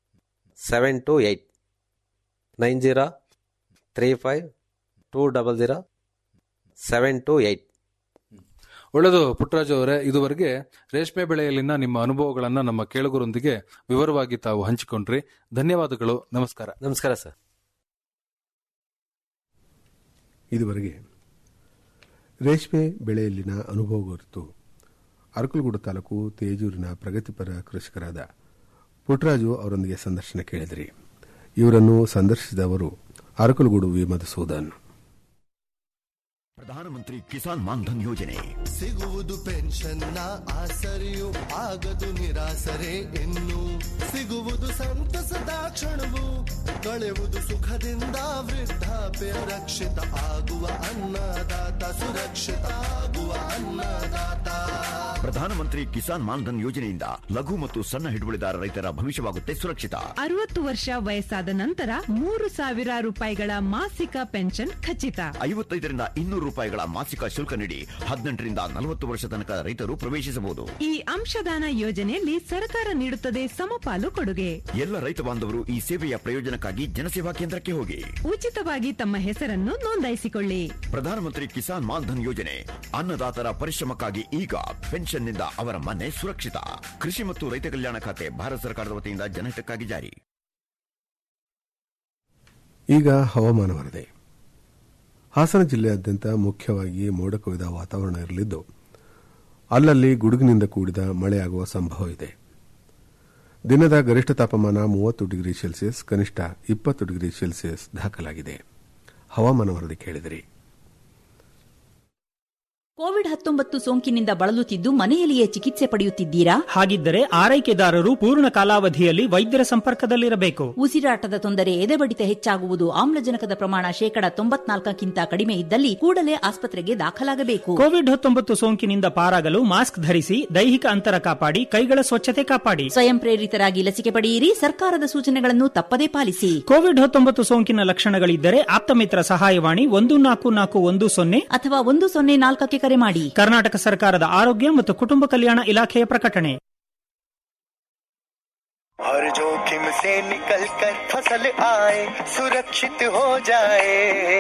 seven two eight nine zero three five two double zero seven two eight ಒಳ್ಳೆಯದು ಪುಟ್ಟರಾಜು ಅವರೇ ಇದುವರೆಗೆ ರೇಷ್ಮೆ ಬೆಳೆಯಲ್ಲಿನ ನಿಮ್ಮ ಅನುಭವಗಳನ್ನ ನಮ್ಮ ಕೇಳುಗರೊಂದಿಗೆ ವಿವರವಾಗಿ ತಾವು ಹಂಚಿಕೊಂಡ್ರಿ ಧನ್ಯವಾದಗಳು ನಮಸ್ಕಾರ ನಮಸ್ಕಾರ ಸರ್ ಇದುವರೆಗೆ ರೇಷ್ಮೆ ಬೆಳೆಯಲ್ಲಿನ ಅನುಭವ ಕುರಿತು ಅರಕಲಗೂಡು ತಾಲೂಕು ತೇಜೂರಿನ ಪ್ರಗತಿಪರ ಕೃಷಿಕರಾದ ಪುಟ್ಟರಾಜು ಅವರೊಂದಿಗೆ ಸಂದರ್ಶನ ಕೇಳಿದ್ರಿ ಇವರನ್ನು ಸಂದರ್ಶಿಸಿದವರು ಅರಕಲಗೂಡು ವಿ ಮಧುಸೂದನ್ ಪ್ರಧಾನಮಂತ್ರಿ ಕಿಸಾನ್ ಮಾನ್ಧನ್ ಯೋಜನೆ ಸಿಗುವುದು ಪೆನ್ಷನ್ನ ಆಸರೆಯು ಆಗದು ನಿರಾಸರೆ ಇನ್ನು ಸಿಗುವುದು ಸಂತಸದ ಕ್ಷಣವು ಕಳೆಯುವುದು ಸುಖದಿಂದ ವೃದ್ಧಾಪ್ಯ ರಕ್ಷಿತ ಆಗುವ ಅನ್ನದಾತ ಸುರಕ್ಷಿತ ಆಗುವ ಅನ್ನದಾತ ಪ್ರಧಾನಮಂತ್ರಿ ಕಿಸಾನ್ ಮಾನ್ಧನ್ ಯೋಜನೆಯಿಂದ ಲಘು ಮತ್ತು ಸಣ್ಣ ಹಿಡುವಳಿದಾರ ರೈತರ ಭವಿಷ್ಯವಾಗುತ್ತೆ ಸುರಕ್ಷಿತ ಅರವತ್ತು ವರ್ಷ ವಯಸ್ಸಾದ ನಂತರ ಮೂರು ಸಾವಿರ ರೂಪಾಯಿಗಳ ಮಾಸಿಕ ಪೆನ್ಷನ್ ಖಚಿತ ಐವತ್ತೈದರಿಂದ ಇನ್ನೂರು ರೂಪಾಯಿಗಳ ಮಾಸಿಕ ಶುಲ್ಕ ನೀಡಿ ಹದಿನೆಂಟರಿಂದ ನಲವತ್ತು ವರ್ಷ ತನಕ ರೈತರು ಪ್ರವೇಶಿಸಬಹುದು ಈ ಅಂಶದಾನ ಯೋಜನೆಯಲ್ಲಿ ಸರ್ಕಾರ ನೀಡುತ್ತದೆ ಸಮಪಾಲು ಕೊಡುಗೆ ಎಲ್ಲ ರೈತ ಬಾಂಧವರು ಈ ಸೇವೆಯ ಪ್ರಯೋಜನಕ್ಕಾಗಿ ಜನಸೇವಾ ಕೇಂದ್ರಕ್ಕೆ ಹೋಗಿ ಉಚಿತವಾಗಿ ತಮ್ಮ ಹೆಸರನ್ನು ನೋಂದಾಯಿಸಿಕೊಳ್ಳಿ ಪ್ರಧಾನಮಂತ್ರಿ ಕಿಸಾನ್ ಮಾನ್ಧನ್ ಯೋಜನೆ ಅನ್ನದಾತರ ಪರಿಶ್ರಮಕ್ಕಾಗಿ ಈಗ ಪೆನ್ಷನ್ನಿಂದ ಅವರ ಮನೆ ಸುರಕ್ಷಿತ ಕೃಷಿ ಮತ್ತು ರೈತ ಕಲ್ಯಾಣ ಖಾತೆ ಭಾರತ ಸರ್ಕಾರದ ವತಿಯಿಂದ ಜನಹಿತಕ್ಕಾಗಿ ಜಾರಿ ಈಗ ಹವಾಮಾನ ವರದಿ ಹಾಸನ ಜಿಲ್ಲೆಯಾದ್ಯಂತ ಮುಖ್ಯವಾಗಿ ಮೋಡ ಕವಿದ ವಾತಾವರಣ ಇರಲಿದ್ದು ಅಲ್ಲಲ್ಲಿ ಗುಡುಗಿನಿಂದ ಕೂಡಿದ ಮಳೆಯಾಗುವ ಸಂಭವ ಇದೆ ದಿನದ ಗರಿಷ್ಠ ತಾಪಮಾನ ಮೂವತ್ತು ಡಿಗ್ರಿ ಸೆಲ್ಸಿಯಸ್ ಕನಿಷ್ಠ ಇಪ್ಪತ್ತು ಡಿಗ್ರಿ ಸೆಲ್ಸಿಯಸ್ ದಾಖಲಾಗಿದೆ ಹವಾಮಾನ ವರದಿ ಕೇಳಿದಿರಿ ಕೋವಿಡ್ ಹತ್ತೊಂಬತ್ತು ಸೋಂಕಿನಿಂದ ಬಳಲುತ್ತಿದ್ದು ಮನೆಯಲ್ಲಿಯೇ ಚಿಕಿತ್ಸೆ ಪಡೆಯುತ್ತಿದ್ದೀರಾ ಹಾಗಿದ್ದರೆ ಆರೈಕೆದಾರರು ಪೂರ್ಣ ಕಾಲಾವಧಿಯಲ್ಲಿ ವೈದ್ಯರ ಸಂಪರ್ಕದಲ್ಲಿರಬೇಕು ಉಸಿರಾಟದ ತೊಂದರೆ ಎದೆಬಡಿತ ಹೆಚ್ಚಾಗುವುದು ಆಮ್ಲಜನಕದ ಪ್ರಮಾಣ ಶೇಕಡ ತೊಂಬತ್ನಾಲ್ಕಕ್ಕಿಂತ ಕಡಿಮೆ ಇದ್ದಲ್ಲಿ ಕೂಡಲೇ ಆಸ್ಪತ್ರೆಗೆ ದಾಖಲಾಗಬೇಕು ಕೋವಿಡ್ ಹತ್ತೊಂಬತ್ತು ಸೋಂಕಿನಿಂದ ಪಾರಾಗಲು ಮಾಸ್ಕ್ ಧರಿಸಿ ದೈಹಿಕ ಅಂತರ ಕಾಪಾಡಿ ಕೈಗಳ ಸ್ವಚ್ಛತೆ ಕಾಪಾಡಿ ಸ್ವಯಂ ಪ್ರೇರಿತರಾಗಿ ಲಸಿಕೆ ಪಡೆಯಿರಿ ಸರ್ಕಾರದ ಸೂಚನೆಗಳನ್ನು ತಪ್ಪದೇ ಪಾಲಿಸಿ ಕೋವಿಡ್ ಹತ್ತೊಂಬತ್ತು ಸೋಂಕಿನ ಲಕ್ಷಣಗಳಿದ್ದರೆ ಆಪ್ತಮಿತ್ರ ಸಹಾಯವಾಣಿ ಒಂದು ನಾಲ್ಕು ನಾಲ್ಕು ಒಂದು ಸೊನ್ನೆ ಅಥವಾ ಒಂದು ಸೊನ್ನೆ ನಾಲ್ಕಕ್ಕೆ ಕರೆ ಮಾಡಿ ಕರ್ನಾಟಕ ಸರ್ಕಾರದ ಆರೋಗ್ಯ ಮತ್ತು ಕುಟುಂಬ ಕಲ್ಯಾಣ ಇಲಾಖೆಯ ಪ್ರಕಟಣೆ हर जोखिम से निकल कर फसल आए सुरक्षित हो जाए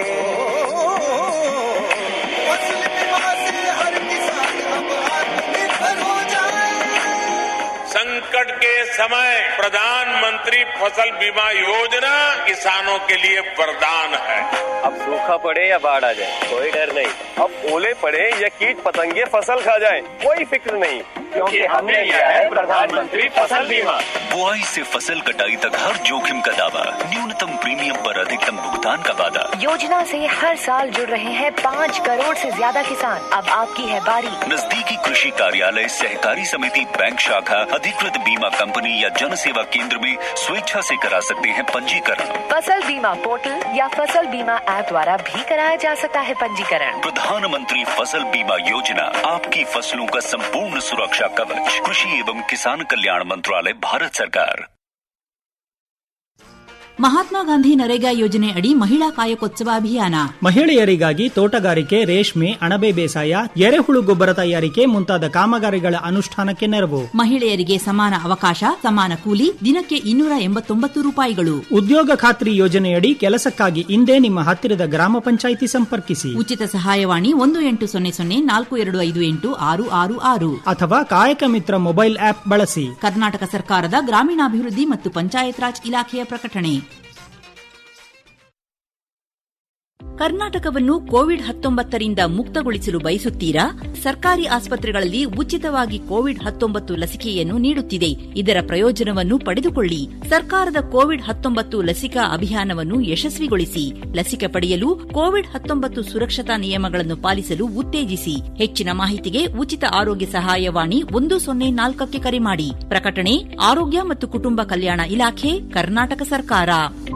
फसल बीमा से हर किसान अब आत्मनिर्भर हो जाए संकट के समय प्रधानमंत्री फसल बीमा योजना किसानों के लिए वरदान है अब सूखा पड़े या बाढ़ आ जाए कोई डर नहीं अब ओले पड़े या कीट पतंगे फसल खा जाए कोई फिक्र नहीं क्योंकि हमने लिया है प्रधानमंत्री फसल बीमा बुआई से फसल कटाई तक हर जोखिम का दावा न्यूनतम प्रीमियम पर अधिकतम भुगतान का वादा योजना से हर साल जुड़ रहे हैं पाँच करोड़ से ज्यादा किसान अब आपकी है बारी नजदीकी कृषि कार्यालय सहकारी समिति बैंक शाखा अधिकृत बीमा कंपनी या जन सेवा केंद्र में स्वेच्छा से करा सकते हैं पंजीकरण फसल बीमा पोर्टल या फसल बीमा ऐप द्वारा भी कराया जा सकता है पंजीकरण प्रधानमंत्री फसल बीमा योजना आपकी फसलों का संपूर्ण सुरक्षा कवच कृषि एवं किसान कल्याण मंत्रालय भारत सरकार ಮಹಾತ್ಮ ಗಾಂಧಿ ನರೇಗಾ ಯೋಜನೆ ಅಡಿ ಮಹಿಳಾ ಕಾಯಕೋತ್ಸವ ಅಭಿಯಾನ ಮಹಿಳೆಯರಿಗಾಗಿ ತೋಟಗಾರಿಕೆ ರೇಷ್ಮೆ ಅಣಬೆ ಬೇಸಾಯ ಎರೆಹುಳು ಗೊಬ್ಬರ ತಯಾರಿಕೆ ಮುಂತಾದ ಕಾಮಗಾರಿಗಳ ಅನುಷ್ಠಾನಕ್ಕೆ ನೆರವು ಮಹಿಳೆಯರಿಗೆ ಸಮಾನ ಅವಕಾಶ ಸಮಾನ ಕೂಲಿ ದಿನಕ್ಕೆ ಇನ್ನೂರ ಎಂಬತ್ತೊಂಬತ್ತು ರೂಪಾಯಿಗಳು ಉದ್ಯೋಗ ಖಾತ್ರಿ ಯೋಜನೆಯಡಿ ಕೆಲಸಕ್ಕಾಗಿ ಇಂದೇ ನಿಮ್ಮ ಹತ್ತಿರದ ಗ್ರಾಮ ಪಂಚಾಯಿತಿ ಸಂಪರ್ಕಿಸಿ ಉಚಿತ ಸಹಾಯವಾಣಿ ಒಂದು ಎಂಟು ಸೊನ್ನೆ ಸೊನ್ನೆ ನಾಲ್ಕು ಎರಡು ಐದು ಎಂಟು ಆರು ಆರು ಆರು ಅಥವಾ ಕಾಯಕ ಮಿತ್ರ ಮೊಬೈಲ್ ಆಪ್ ಬಳಸಿ ಕರ್ನಾಟಕ ಸರ್ಕಾರದ ಗ್ರಾಮೀಣಾಭಿವೃದ್ಧಿ ಮತ್ತು ಪಂಚಾಯತ್ ರಾಜ್ ಇಲಾಖೆಯ ಪ್ರಕಟಣೆ ಕರ್ನಾಟಕವನ್ನು ಕೋವಿಡ್ ಹತ್ತೊಂಬತ್ತರಿಂದ ಮುಕ್ತಗೊಳಿಸಲು ಬಯಸುತ್ತೀರಾ ಸರ್ಕಾರಿ ಆಸ್ಪತ್ರೆಗಳಲ್ಲಿ ಉಚಿತವಾಗಿ ಕೋವಿಡ್ ಹತ್ತೊಂಬತ್ತು ಲಸಿಕೆಯನ್ನು ನೀಡುತ್ತಿದೆ ಇದರ ಪ್ರಯೋಜನವನ್ನು ಪಡೆದುಕೊಳ್ಳಿ ಸರ್ಕಾರದ ಕೋವಿಡ್ ಹತ್ತೊಂಬತ್ತು ಲಸಿಕಾ ಅಭಿಯಾನವನ್ನು ಯಶಸ್ವಿಗೊಳಿಸಿ ಲಸಿಕೆ ಪಡೆಯಲು ಕೋವಿಡ್ ಹತ್ತೊಂಬತ್ತು ಸುರಕ್ಷತಾ ನಿಯಮಗಳನ್ನು ಪಾಲಿಸಲು ಉತ್ತೇಜಿಸಿ ಹೆಚ್ಚಿನ ಮಾಹಿತಿಗೆ ಉಚಿತ ಆರೋಗ್ಯ ಸಹಾಯವಾಣಿ ಒಂದು ಸೊನ್ನೆ ನಾಲ್ಕಕ್ಕೆ ಕರೆ ಮಾಡಿ ಪ್ರಕಟಣೆ ಆರೋಗ್ಯ ಮತ್ತು ಕುಟುಂಬ ಕಲ್ಯಾಣ ಇಲಾಖೆ ಕರ್ನಾಟಕ ಸರ್ಕಾರ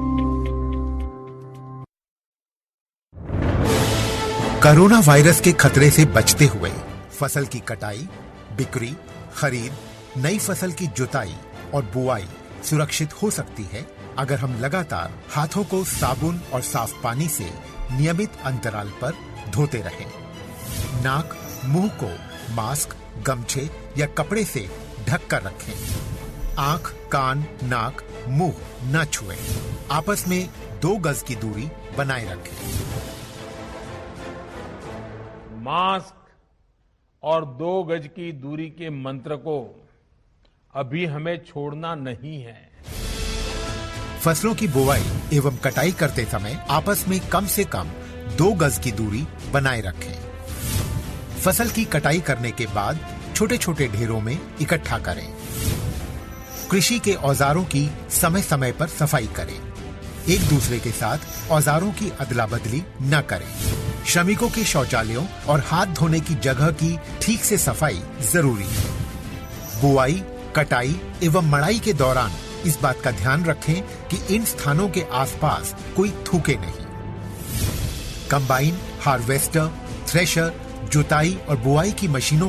कोरोना वायरस के खतरे से बचते हुए फसल की कटाई बिक्री खरीद नई फसल की जुताई और बुआई सुरक्षित हो सकती है अगर हम लगातार हाथों को साबुन और साफ पानी से नियमित अंतराल पर धोते रहें। नाक मुंह को मास्क गमछे या कपड़े से ढक कर रखें आंख कान नाक मुंह न छुएं। आपस में दो गज की दूरी बनाए रखें मास्क और दो गज की दूरी के मंत्र को अभी हमें छोड़ना नहीं है फसलों की बुवाई एवं कटाई करते समय आपस में कम से कम दो गज की दूरी बनाए रखें फसल की कटाई करने के बाद छोटे छोटे ढेरों में इकट्ठा करें कृषि के औजारों की समय समय पर सफाई करें एक दूसरे के साथ औजारों की अदला बदली न करें श्रमिकों के शौचालयों और हाथ धोने की जगह की ठीक से सफाई जरूरी है बुआई कटाई एवं मड़ाई के दौरान इस बात का ध्यान रखें कि इन स्थानों के आसपास कोई थूके नहीं कंबाइन हार्वेस्टर थ्रेशर जुताई और बुआई की मशीनों